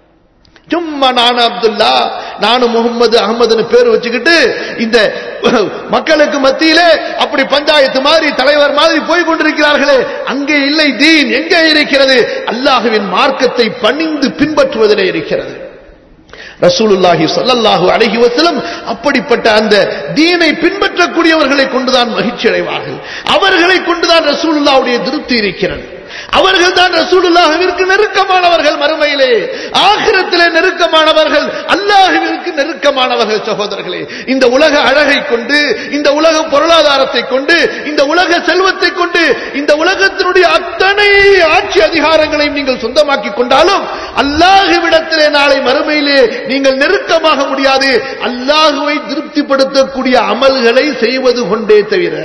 Speaker 1: சும்மா நானும் அப்துல்லா நானும் முகமது அகமதுன்னு பேர் வச்சுக்கிட்டு இந்த மக்களுக்கு மத்தியிலே அப்படி பஞ்சாயத்து மாதிரி தலைவர் மாதிரி போய் கொண்டிருக்கிறார்களே அங்கே இல்லை தீன் எங்கே இருக்கிறது அல்லாஹுவின் மார்க்கத்தை பணிந்து பின்பற்றுவதிலே இருக்கிறது ரசூலுல்லாஹி ஸல்லல்லாஹு அலைஹி வஸல்லம் அப்படிப்பட்ட அந்த தீனை பின்பற்றக்கூடியவர்களை கொண்டுதான் மகிழ்ச்சி அடைவார்கள் அவர்களை கொண்டுதான் ரசூலுல்லாஹ்வுடைய திருப்தி இருக்கிறது அவர்கள் தான் ரசூலுல்லாஹிற்கு நெருக்கமானவர்கள் மறுமையிலே ஆகிரத்திலே நெருக்கமானவர்கள் அல்லாஹுவிற்கு நெருக்கமானவர்கள் சகோதரர்களே இந்த உலக அழகை கொண்டு இந்த உலக பொருளாதாரத்தை கொண்டு இந்த உலக செல்வத்தை கொண்டு இந்த உலகத்தினுடைய அத்தனை ஆட்சி அதிகாரங்களையும் நீங்கள் சொந்தமாக்கி கொண்டாலும் அல்லாஹுவிடத்திலே நாளை மறுமையிலே நீங்கள் நெருக்கமாக முடியாது அல்லாஹுவை திருப்திப்படுத்தக்கூடிய அமல்களை செய்வது கொண்டே தவிர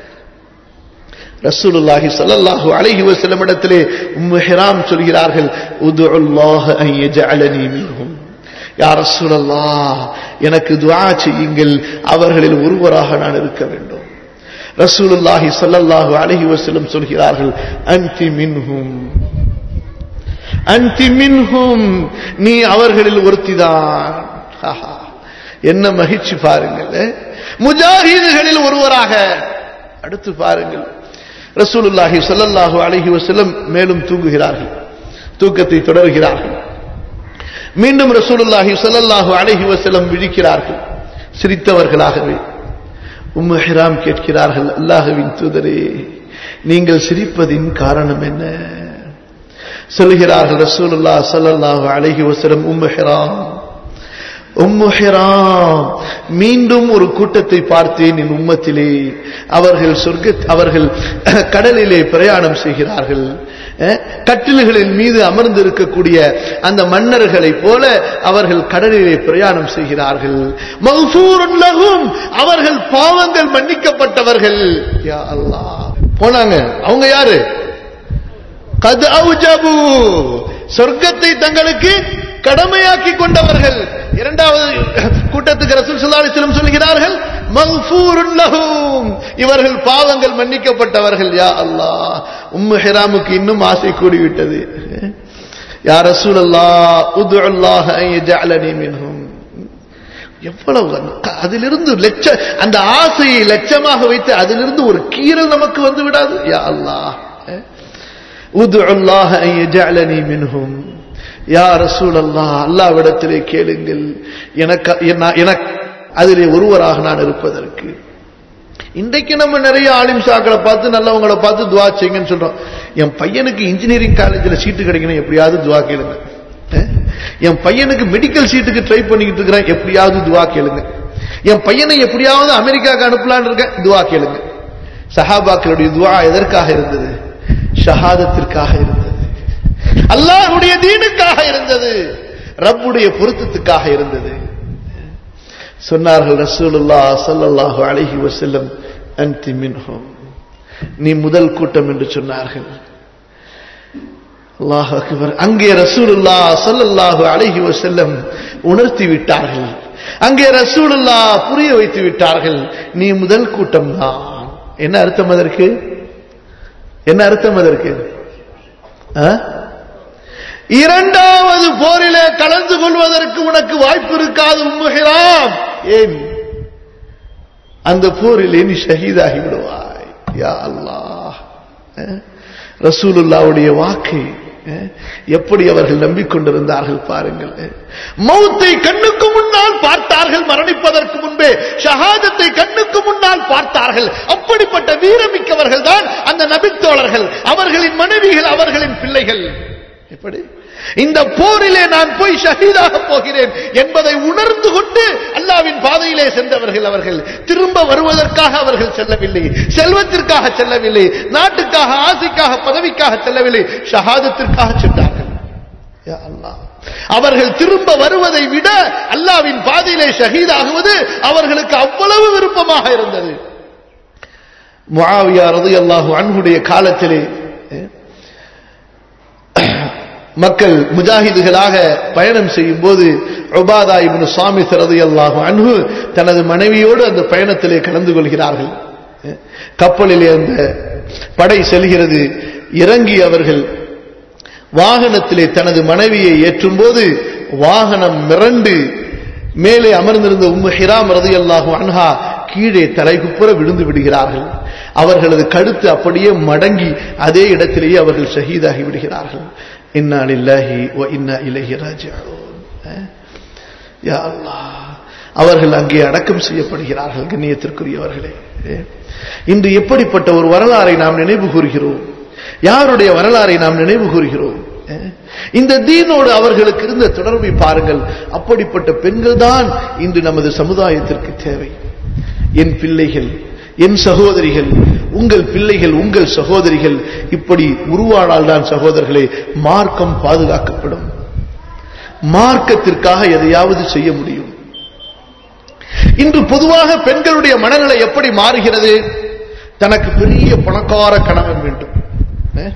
Speaker 1: ரசூலுல்லாஹி ஸல்லல்லாஹு அலைஹி வஸல்லம் இடத்திலே உம்மு ஹிராம் சொல்கிறார்கள் உதுல்லாஹ அன் யஜஅலனி மின்ஹும் யா ரசூலல்லாஹ் எனக்கு துஆ செய்யுங்கள் அவர்களில் ஒருவராக நான் இருக்க வேண்டும் ரசூலுல்லாஹி ஸல்லல்லாஹு அலைஹி வஸல்லம் சொல்கிறார்கள் அன்தி மின்ஹும் அன்தி மின்ஹும் நீ அவர்களில் ஒருத்திதான் ஆஹா, என்ன மகிழ்ச்சி பாருங்கள் முஜாஹிதுகளில் ஒருவராக அடுத்து பாருங்கள் ரசூலுல்லாஹி ஸல்லல்லாஹு அலைஹி வஸல்லம் மேலும் தூங்குகிறார்கள் தூக்கத்தை தொடர்கிறார்கள் மீண்டும் ரசூலுல்லாஹி ஸல்லல்லாஹு அலைஹி வஸல்லம் விழிக்கிறார்கள் சிரித்தவர்களாகவே உம்மு ஹிராம் கேட்கிறார்கள் அல்லாஹ்வின் தூதரே நீங்கள் சிரிப்பதின் காரணம் என்ன சொல்கிறார்கள் ரசூலுல்லாஹ் ஸல்லல்லாஹு அலைஹி வஸல்லம் உம்மு ஹிராம் உம்மு ஹிராம் மீண்டும் ஒரு கூட்டத்தை பார்த்தேன் என் உம்மத்திலே அவர்கள் சொர்க்க அவர்கள் கடலிலே பிரயாணம் செய்கிறார்கள் அஹ், கட்டில்களின் மீது அமர்ந்திருக்கக்கூடிய அந்த மன்னர்களைப் போல அவர்கள் கடலிலே பிரயாணம் செய்கிறார்கள் மஃபூருன் லஹும் அவர்கள் பாவங்கள் மன்னிக்கப்பட்டவர்கள் யா அல்லாஹ் போனாங்க அவங்க யாரு கது அவுஜபு சொர்க்கத்தை தங்களுக்கு கடமையாக்கி கொண்டவர்கள் இரண்டாவது கூட்டத்துக்கு ரசூல் ஸல்லல்லாஹு அலைஹி வஸல்லம் சொல்கிறார்கள் மக்ஃபூருன் லஹும் இவர்கள் பாவங்கள் மன்னிக்கப்பட்டவர்கள் யா அல்லாஹ் உம்மு ஹிராமுக்கு இன்னும் ஆசை கூடிவிட்டது யா ரசூலல்லாஹ் உது அல்லாஹ் அன் யஜஅலனி மின்ஹும் எவ்வளவு அதிலிருந்து லட்ச அந்த ஆசையை லட்சமாக வைத்து அதிலிருந்து ஒரு கீறல் நமக்கு வந்து விடாது யா அல்லாஹ் உது அல்லாஹ் அன் யஜஅலனி மின்ஹும் யா ரசூல் அல்லாஹ் அல்லாவிடத்திலே கேளுங்கள் எனக்கு என்ன- எனக்கு அதிலே ஒருவராக நான் இருப்பதற்கு இன்றைக்கு நம்ம நிறைய ஆலிம் சாக்களை பார்த்து நல்லவங்களை பார்த்து துவா செய்யுங்கன்னு சொல்றோம் என் பையனுக்கு இன்ஜினியரிங் காலேஜில் சீட்டு கிடைக்கணும் எப்படியாவது துவா கேளுங்க அஹ்? என் பையனுக்கு மெடிக்கல் சீட்டுக்கு ட்ரை பண்ணிக்கிட்டு இருக்கிறேன் எப்படியாவது துவா கேளுங்க என் பையனை எப்படியாவது அமெரிக்காவுக்கு அனுப்பலான்னு இருக்கேன் துவா கேளுங்க சஹாபாக்களுடைய துவா எதற்காக இருந்தது ஷஹாதத்திற்காக இருந்தது அல்லாஹ்வுடைய தீனுக்காக இருந்தது ரப்புடைய பொருத்தத்துக்காக இருந்தது சொன்னார்கள் ரசூலுல்லாஹ் ஸல்லல்லாஹு அலைஹி வஸல்லம் அன்தி மின்ஹும் நீ முதல் கூட்டம் என்று சொன்னார்கள் அல்லாஹ் அக்பர் அங்கே ரசூலுல்லா ஸல்லல்லாஹு அலைஹி வஸல்லம் உணர்த்தி விட்டார்கள் அங்கே ரசூலுல்லா புரிய வைத்து விட்டார்கள் நீ முதல் கூட்டம் தான் என்ன அர்த்தம் அதற்கு என்ன அர்த்தம் அதற்கு ஆ? இரண்டாவது போரிலே கலந்து கொள்வதற்கு உனக்கு வாய்ப்பு இருக்காது உம்முகிறாம் ஏன் அந்த போரிலே நீ ஷஹீதாகி விடுவாய் யா அல்லாஹ் அஹ்? ரசூலுல்லாவுடைய வாக்கு அஹ்? எப்படி அவர்கள் நம்பிக்கொண்டிருந்தார்கள் பாருங்கள் அஹ்? மௌத்தை கண்ணுக்கு முன்னால் பார்த்தார்கள் மரணிப்பதற்கு முன்பே ஷஹாதத்தை கண்ணுக்கு முன்னால் பார்த்தார்கள் அப்படிப்பட்ட வீரமிக்கவர்கள் தான் அந்த நபித்தோழர்கள் அவர்களின் மனைவிகள் அவர்களின் பிள்ளைகள் எப்படி இந்த போரிலே நான் போய் ஷஹீதாக போகிறேன் என்பதை உணர்ந்து கொண்டு அல்லாவின் பாதையிலே சென்றவர்கள் அவர்கள் திரும்ப வருவதற்காக அவர்கள் செல்லவில்லை செல்வத்திற்காக செல்லவில்லை நாட்டுக்காக ஆசைக்காக பதவிக்காக செல்லவில்லை ஷஹாதத்திற்காக சென்றார்கள் யா அல்லாஹ். அவர்கள் திரும்ப வருவதை விட அல்லாவின் பாதையிலே ஷஹீதாகுவது அவர்களுக்கு அவ்வளவு விருப்பமாக இருந்தது முஆவியா ரலியல்லாஹு அன்ஹுடைய காலத்திலே மக்கள் முஜாஹிதுகளாக பயணம் செய்யும் போது உபாதா இப்னு சாமி ரலியல்லாஹு அன்ஹு தனது மனைவியோடு அந்த பயணத்திலே கலந்து கொள்கிறார்கள் கப்பலிலே அந்த படை செல்கிறது இறங்கி அவர்கள் வாகனத்திலே தனது மனைவியை ஏற்றும்போது வாகனம் மிரண்டு மேலே அமர்ந்திருந்த உம்மு ஹிராம் ரதியல்லாஹு அன்ஹா கீழே தலைகுப்புற விழுந்து விடுகிறார்கள் அவர்களது கழுத்து அப்படியே மடங்கி அதே இடத்திலேயே அவர்கள் ஷஹீதாகி விடுகிறார்கள் இன்னா லில்லாஹி வ இன்னா இலைஹி ராஜிஊன் அஹ்? யா அல்லாஹ் அவர்கள் அங்கே அடக்கம் செய்யப்படுகிறார்கள் கண்ணியத்திற்குரியவர்களே அஹ்? இன்று எப்படிப்பட்ட ஒரு வரலாறை நாம் நினைவு கூறுகிறோம் யாருடைய வரலாறை நாம் நினைவு கூறுகிறோம் அஹ்? இந்த தீனோடு அவர்களுக்கு இருந்த தொடர்பை பாருங்கள் அப்படிப்பட்ட பெண்கள் தான் இன்று நமது சமுதாயத்திற்கு தேவை என் பிள்ளைகள் என் சகோதரிகள் உங்கள் பிள்ளைகள் உங்கள் சகோதரிகள் இப்படி உருவானால் தான் சகோதரர்களே மார்க்கம் பாதுகாக்கப்படும் மார்க்கத்திற்காக எதையாவது செய்ய முடியும் இன்று பொதுவாக பெண்களுடைய மனநிலை எப்படி மாறுகிறது தனக்கு பெரிய பணக்கார கணவன் வேண்டும் அஹ்?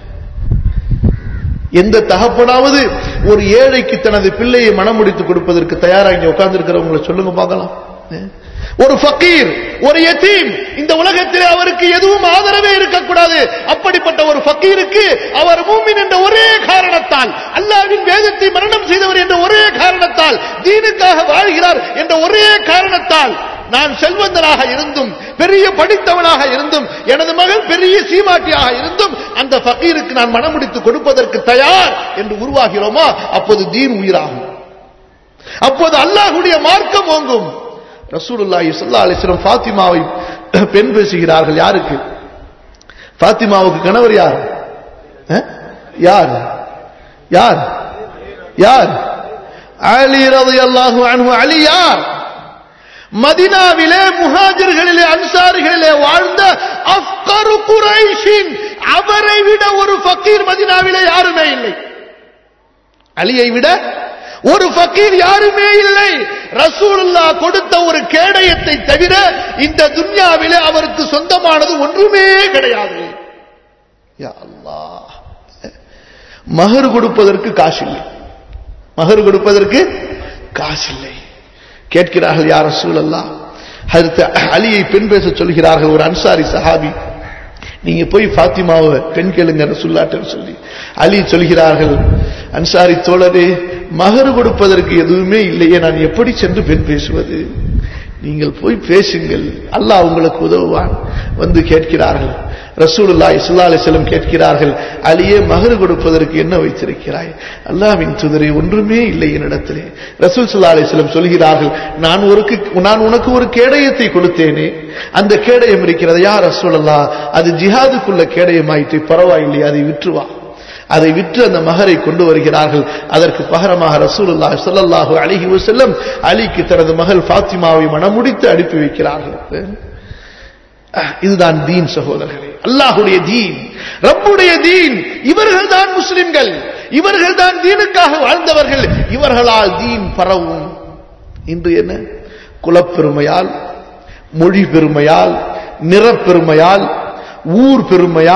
Speaker 1: எந்த தகப்பனாவது ஒரு ஏழைக்கு தனது பிள்ளையை மனமுடித்து கொடுப்பதற்கு தயாரா இங்க உட்கார்ந்து இருக்கிறவங்களை சொல்லுங்க பார்க்கலாம் அஹ்? ஒரு ஃபக்கீர் ஒரு யத்தீம் இந்த உலகத்திலே அவருக்கு எதுவும் ஆதரவே இருக்கக்கூடாது அப்படிப்பட்ட ஒரு ஃபக்கீருக்கு அவர் மூமின் என்ற ஒரே காரணத்தால் அல்லாவின் வேதத்தை மரணம் செய்தவர் என்ற ஒரே காரணத்தால் தீனுக்காக வாழ்கிறார் என்ற ஒரே காரணத்தால் நான் செல்வந்தனாக இருந்தும் பெரிய படித்தவனாக இருந்தும் எனது மகள் பெரிய சீமாட்டியாக இருந்தும் அந்த ஃபக்கீருக்கு நான் மனமுடித்து கொடுப்பதற்கு தயார் என்று உருவாகிறோமா அப்போது தீன் உயிராகும் அப்போது அல்லாஹ்வுடைய மார்க்கம் ஓங்கும் ரசூலுல்லாஹி ஸல்லல்லாஹு அலைஹி வஸல்லம் ஃபாத்திமாவை பெண் பேசுகிறார்கள் யாருக்கு ஃபாத்திமாவுக்கு கணவர் யார் அஹ்? யார் யார் யார் அலி ரலியல்லாஹு அன்ஹு அலி யார் மதினாவிலே முஹாஜர்களிலே அன்சாரிகளிலே வாழ்ந்த அஃப்கரு குரைஷின் அவரை விட ஒரு ஃபக்கீர் மதினாவிலே யாருமே இல்லை அலியை விட ஒரு ஃபக்கீர் யாருமே இல்லை ரசூலுல்லா கொடுத்த ஒரு கேடயத்தை தவிர இந்த துன்யாவிலே அவருக்கு சொந்தமானது ஒன்றுமே கிடையாது யா அல்லாஹ் மகர் கொடுப்பதற்கு காசில்லை மகர் கொடுப்பதற்கு காசில்லை கேட்கிறார்கள் யார் ரசூலல்லா அடுத்து அலியை பெண் பேச சொல்கிறார்கள் ஒரு அன்சாரி சஹாபி நீங்க போய் ஃபாத்திமாவை பெண் கேளுங்க ரசூல்லாட்ட சொல்லி அலி சொல்கிறார்கள் அன்சாரி தோழரே மகர் கொடுப்பதற்கு எதுவுமே இல்லையே நான் எப்படி சென்று பெண் பேசுவது நீங்கள் போய் பேசுங்கள் அல்லாஹ் உங்களுக்கு உதவுவான் வந்து கேட்கிறார்கள் ரசூலுல்லாஹி ஸல்லல்லாஹு அலைஹி வஸல்லம் கேட்கிறார்கள் அலியே மகர் கொடுப்பதற்கு என்ன வைத்திருக்கிறாய் அல்லாஹ்வின் தூதரே ஒன்றுமே இல்லை என்னிடத்திலே ரசூல் ஸல்லல்லாஹு அலைஹி வஸல்லம் சொல்கிறார்கள் நான் ஒரு நான் உனக்கு ஒரு கேடயத்தை கொடுத்தேனே அந்த கேடயம் இருக்கிறது யார் ரசூலல்லாஹ் அது ஜிஹாதுக்குள்ள கேடயமாயிற்று பரவாயில்லை அதை விற்று வா அதை விற்று அந்த மகரை கொண்டு வருகிறார்கள் அதற்கு பகரமாக ரசூலுல்லாஹ் ஸல்லல்லாஹு அலைஹி வஸல்லம் அலிக்கு தனது மகள் ஃபாத்திமாவை மணமுடித்து அனுப்பி வைக்கிறார்கள் இதுதான் தீன் சகோதரர்களே அல்லாஹுடைய தீன் ரப்புடைய தீன் இவர்கள் தான் முஸ்லிம்கள் இவர்கள் தான் தீனுக்காக வாழ்ந்தவர்கள் இவர்களால் தீன் பரவும் இன்று என்ன குலப்பெருமையால் மொழி பெருமையால் நிறப்பெருமையால் ஊர் பெருமையால்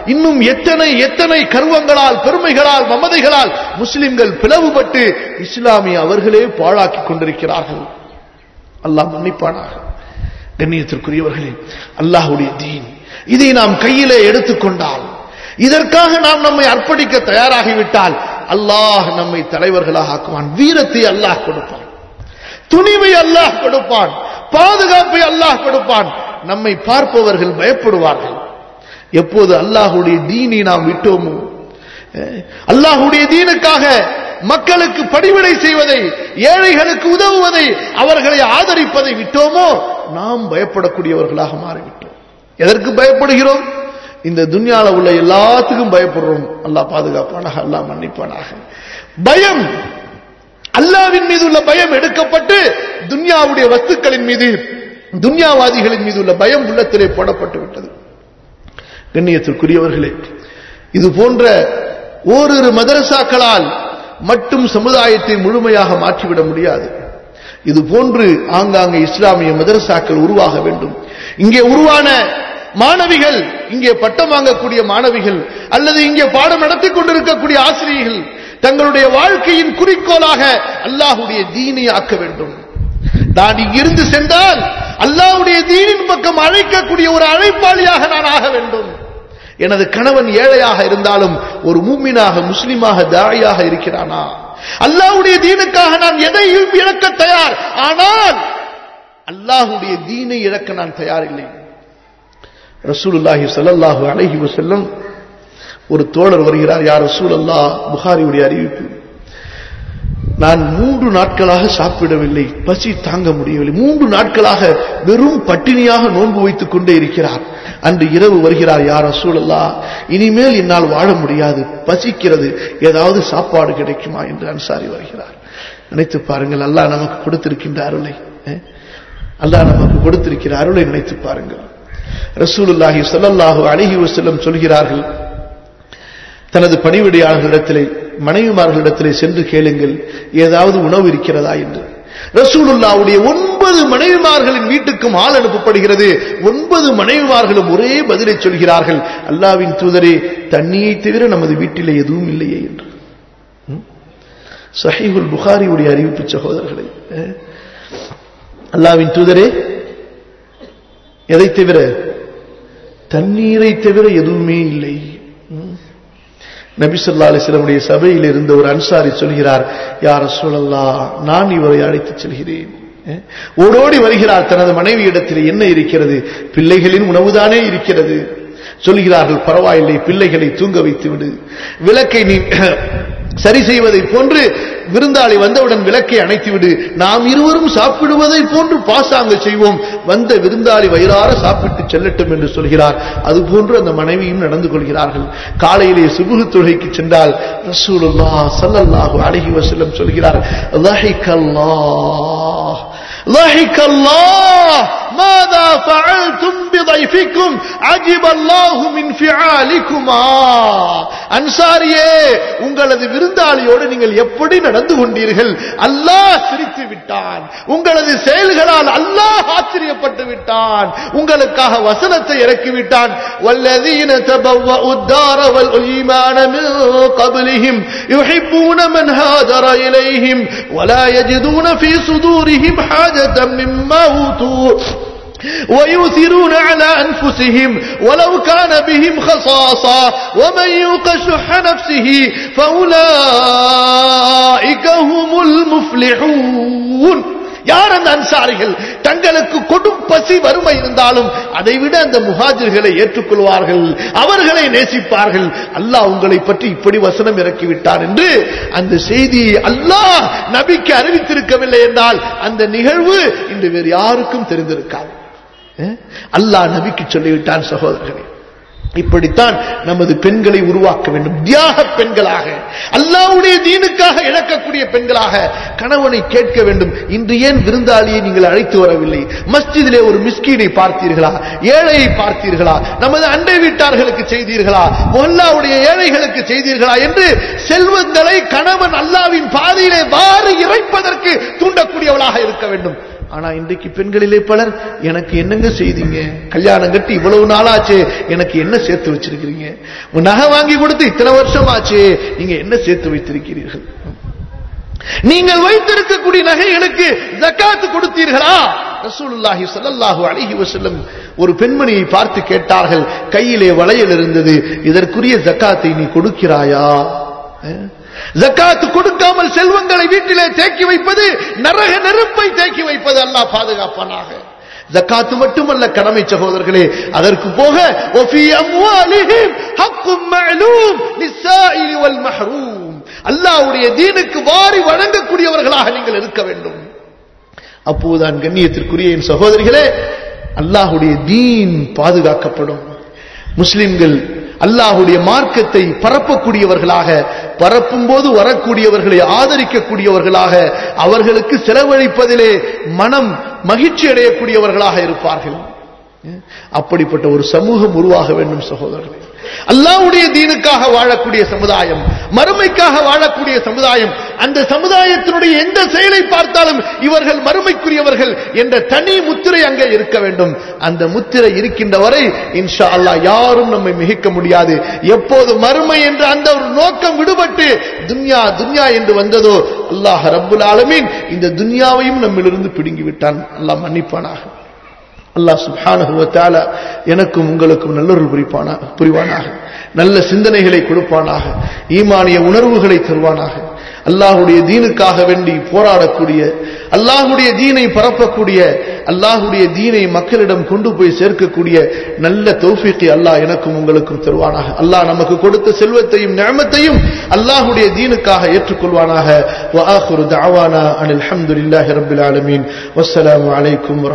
Speaker 1: இன்னும் எத்தனை எத்தனை கர்வங்களால் பெருமைகளால் மமதைகளால் முஸ்லிம்கள் பிளவுபட்டு இஸ்லாமிய அவர்களே பாழாக்கி கொண்டிருக்கிறார்கள் அல்லாஹ் மன்னிப்பானாக கண்ணியத்திற்குரியவர்களே அல்லாஹுடைய தீன் இதை நாம் கையிலே எடுத்துக்கொண்டால் இதற்காக நாம் நம்மை அர்ப்பணிக்க தயாராகிவிட்டால் அல்லாஹ் நம்மை தலைவர்களாக ஆக்குவான் வீரத்தை அல்லாஹ் கொடுப்பான் துணிவை அல்லாஹ் கொடுப்பான் பாதுகாப்பை அல்லாஹ் கொடுப்பான் நம்மை பார்ப்பவர்கள் பயப்படுவார்கள் எப்போது அல்லாஹுடைய தீனை நாம் விட்டோமோ அல்லாஹுடைய தீனுக்காக மக்களுக்கு படிவிடை செய்வதை ஏழைகளுக்கு உதவுவதை அவர்களை ஆதரிப்பதை விட்டோமோ நாம் பயப்படக்கூடியவர்களாக மாறிவிட்டோம் எதற்கு பயப்படுகிறோம் இந்த துன்யால உள்ள எல்லாத்துக்கும் பயப்படுறோம் அல்லாஹ் பாதுகாப்பானாக அல்லாஹ் மன்னிப்பானாக பயம் அல்லாவின் மீது உள்ள பயம் எடுக்கப்பட்டு துன்யாவுடைய வஸ்துக்களின் மீது துன்யாவாதிகளின் மீது உள்ள பயம் உள்ளத்திலே போடப்பட்டு விட்டது கண்ணியத்திற்குரியவர்களே இது போன்ற ஓரிரு மதரசாக்களால் மட்டும் சமுதாயத்தை முழுமையாக மாற்றிவிட முடியாது இது போன்று ஆங்காங்கே இஸ்லாமிய மதரசாக்கள் உருவாக வேண்டும் இங்கே உருவான மாணவிகள் இங்கே பட்டம் வாங்கக்கூடிய மாணவிகள் அல்லது இங்கே பாடம் நடத்தி கொண்டிருக்கக்கூடிய ஆசிரியர்கள் தங்களுடைய வாழ்க்கையின் குறிக்கோளாக அல்லாஹுடைய தீனை ஆக்க வேண்டும் நான் இங்கிருந்து சென்றால் அல்லாஹுடைய தீனின் பக்கம் அழைக்கக்கூடிய ஒரு அழைப்பாளியாக நான் ஆக வேண்டும் எனது கணவன் ஏழையாக இருந்தாலும் ஒரு மூமினாக முஸ்லிமாக தாயாக இருக்கிறானா அல்லாஹுடைய தீனுக்காக நான் எதையும் இழக்க தயார் ஆனால் அல்லாஹுடைய தீனை இழக்க நான் தயாரில்லை ரசூலுல்லாஹி ஸல்லல்லாஹு அலைஹி வஸல்லம் ஒரு தோழர் வருகிறார் யார் ரசூல் அல்லாஹ் புகாரியுடைய அறிவிப்பு நான் மூன்று நாட்களாக சாப்பிடவில்லை பசி தாங்க முடியவில்லை மூன்று நாட்களாக வெறும் பட்டினியாக நோன்பு வைத்துக் கொண்டே இருக்கிறார் அன்று இரவு வருகிறார் யார் ரசூலல்லா இனிமேல் என்னால் வாழ முடியாது பசிக்கிறது ஏதாவது சாப்பாடு கிடைக்குமா என்று அன்சாரி வருகிறார் நினைத்து பாருங்கள் அல்லாஹ் நமக்கு கொடுத்திருக்கின்ற அருளை அல்லாஹ் நமக்கு கொடுத்திருக்கிற அருளை நினைத்து பாருங்கள் ரசூலுல்லாஹி ஸல்லல்லாஹு அலைஹி வஸல்லம் சொல்கிறார்கள் தனது பணிவிடையாளர்களிடத்திலே மனைவிமார்களிடத்திலே சென்று கேளுங்கள் ஏதாவது உணவு இருக்கிறதா என்று ரசூலுல்லாவுடைய ஒன்பது மனைவிமார்களின் வீட்டுக்கும் ஆள் அனுப்பப்படுகிறது ஒன்பது மனைவிமார்களும் ஒரே பதிலை சொல்கிறார்கள் அல்லாவின் தூதரே தண்ணியை தவிர நமது வீட்டிலே எதுவும் இல்லையே என்று சஹீகுல் புகாரியுடைய அறிவிப்பு சகோதரர்களை அல்லாவின் தூதரே எதை தவிர தண்ணீரை தவிர எதுவுமே இல்லை நபிசல்லா அலிஸ்லமுடைய சபையில் இருந்த ஒரு அன்சாரி சொல்கிறார் யார் சூழல்லா நான் இவரை அழைத்துச் செல்கிறேன் ஓடோடி வருகிறார் தனது மனைவி இடத்தில் என்ன இருக்கிறது பிள்ளைகளின் உணவுதானே இருக்கிறது சொல்கிறார்கள் பரவாயில்லை பிள்ளைகளை தூங்க வைத்து விடு விளக்கை நீ சரி செய்வதை போன்று விருந்தாளி வந்தவுடன் விளக்கை அணைத்துவிடு நாம் இருவரும் சாப்பிடுவதை போன்று பாசாங்க செய்வோம் வந்த விருந்தாளி வயிறார சாப்பிட்டு செல்லட்டும் என்று சொல்கிறார் அதுபோன்று அந்த மனைவியும் நடந்து கொள்கிறார்கள் காலையிலே சுபுகு தொழுகைக்கு சென்றால் ரசூலுல்லா சல்லல்லாஹு அலைஹி வஸல்லம் சொல்கிறார் லஹிகல்லாஹ் ضحك الله ماذا فعلتم بضيفكم عجب الله من فعالكما அன்சாரியே உங்களது விருந்தாளியோடு நீங்கள் எப்படி நடந்து கொண்டீர்கள் அல்லாஹ் சிரித்து விட்டான் உங்களது செயல்களால் அல்லாஹ் ஆச்சரியப்பட்டு விட்டான் உங்களுக்காக வசனத்தை இறக்கிவிட்டான் والذين تبوأوا الدار والإيمان من قبلهم يحبون من هاجر إليهم ولا يجدون في صدورهم حاجة مما أوتوا ويؤثرون على أنفسهم ولو كان بهم خصاصة ومن يوق شح نفسه فأولئك هم المفلحون யார் அந்த அன்சாரிகள் தங்களுக்கு கொடும் பசி வறுமை இருந்தாலும் அதை விட அந்த முஹாஜிர்களை ஏற்றுக்கொள்வார்கள் அவர்களை நேசிப்பார்கள் அல்லாஹ் உங்களை பற்றி இப்படி வசனம் இறக்கிவிட்டார் என்று அந்த செய்தியை அல்லாஹ் நபிக்கு அறிவித்திருக்கவில்லை என்றால் அந்த நிகழ்வு இன்று வேறு யாருக்கும் தெரிந்திருக்காது அல்லாஹ் நபிக்கு சொல்லிவிட்டான் சகோதரர்களே இப்படித்தான் நமது பெண்களை உருவாக்க வேண்டும் தியாக பெண்களாக அல்லாவுடைய தீனுக்காக இழக்கக்கூடிய பெண்களாக கணவனை கேட்க வேண்டும் இன்று ஏன் விருந்தாளியை நீங்கள் அழைத்து வரவில்லை மஸ்ஜிதிலே ஒரு மிஸ்கீனை பார்த்தீர்களா ஏழையை பார்த்தீர்களா நமது அண்டை வீட்டார்களுக்கு செய்தீர்களா மொல்லாவுடைய ஏழைகளுக்கு செய்தீர்களா என்று செல்வங்களை கணவன் அல்லாவின் பாதையிலே வாரி இறைப்பதற்கு தூண்டக்கூடியவளாக இருக்க வேண்டும் ஆனா இன்றைக்கு பெண்களிலே பலர் எனக்கு என்னங்க செய்தீங்க கல்யாணம் கட்டி இவ்வளவு நாளாச்சு எனக்கு என்ன சேர்த்து வச்சிருக்கிறீங்க உன் நகை வாங்கி கொடுத்து இத்தனை வருஷம் ஆச்சு நீங்க என்ன சேர்த்து வைத்திருக்கிறீர்கள் நீங்கள் வைத்திருக்கக்கூடிய நகைகளுக்கு ஜக்காத்து கொடுத்தீர்களா ரசூலுல்லாஹி ஸல்லல்லாஹு அலைஹி வஸல்லம் ஒரு பெண்மணியை பார்த்து கேட்டார்கள் கையிலே வளையல் இருந்தது இதற்குரிய ஜக்காத்தை நீ கொடுக்கிறாயா அஹ்? ஜக்காத்து கொடுக்காமல் செல்வங்களை வீட்டிலே தேக்கி வைப்பது நரக நெருப்பை தேக்கி வைப்பது அல்லாஹ் பாதுகாப்பானாக ஜக்காத்து மட்டுமல்ல கடமை சகோதரர்களே அதற்கு போக وفي أموالهم حق معلوم للسائل والمحروم அல்லாஹ்வுடைய தீனுக்கு வாரி வழங்கக்கூடியவர்களாக நீங்கள் இருக்க வேண்டும் அப்போதுதான் கண்ணியத்திற்குரிய என் சகோதரிகளே அல்லாஹ்வுடைய தீன் பாதுகாக்கப்படும் முஸ்லிம்கள் அல்லாஹ்வுடைய மார்க்கத்தை பரப்பக்கூடியவர்களாக பரப்பும் போது வரக்கூடியவர்களை ஆதரிக்கக்கூடியவர்களாக அவர்களுக்கு செலவழிப்பதிலே மனம் மகிழ்ச்சி அடையக்கூடியவர்களாக இருப்பார்கள் அப்படிப்பட்ட ஒரு சமூகம் உருவாக வேண்டும் சகோதரர்களே அல்லாஹ்வுடைய தீனுக்காக வாழக்கூடிய சமுதாயம் மறுமைக்காக வாழக்கூடிய சமுதாயம் அந்த சமுதாயத்தினுடைய எந்த செயலை பார்த்தாலும் இவர்கள் மறுமைக்குரியவர்கள் என்ற தனி முத்திரை அங்கே இருக்க வேண்டும் அந்த முத்திரை இருக்கின்ற வரை இன்ஷா அல்லாஹ் யாரும் நம்மை மிகைக்க முடியாது எப்போது மறுமை என்ற அந்த ஒரு நோக்கம் விடுபட்டு துன்யா துன்யா என்று வந்ததோ அல்லாஹ் ரப்புல் ஆலமீன் இந்த துன்யாவையும் நம்மிலிருந்து பிடுங்கி விட்டான் அல்லாஹ் மன்னிப்பானாக அல்லாஹ் சுப்ஹானஹு வ தஆலா எனக்கும் உங்களுக்கும் நல்லொரு புரிப்பானா புரிவானாக நல்ல சிந்தனைகளை கொடுப்பானாக ஈமானிய உணர்வுகளை தருவானாக அல்லாஹ்வுடைய தீனுக்காக வேண்டி போராடக்கூடிய அல்லாஹ்வுடைய தீனை பரப்பக்கூடிய அல்லாஹ்வுடைய தீனை மக்களிடம் கொண்டு போய் சேர்க்கக்கூடிய நல்ல தௌஃபீக்கை அல்லாஹ் எனக்கும் உங்களுக்கும் தருவானாக அல்லாஹ் நமக்கு கொடுத்த செல்வத்தையும் நியமத்தையும் அல்லாஹ்வுடைய தீனுக்காக ஏற்றுக்கொள்வானாக வ ஆখিরு தஅவானா அனில் ஹம்துலில்லாஹி ரப்பில் ஆலமீன் வஸ்ஸலாமு அலைக்கும்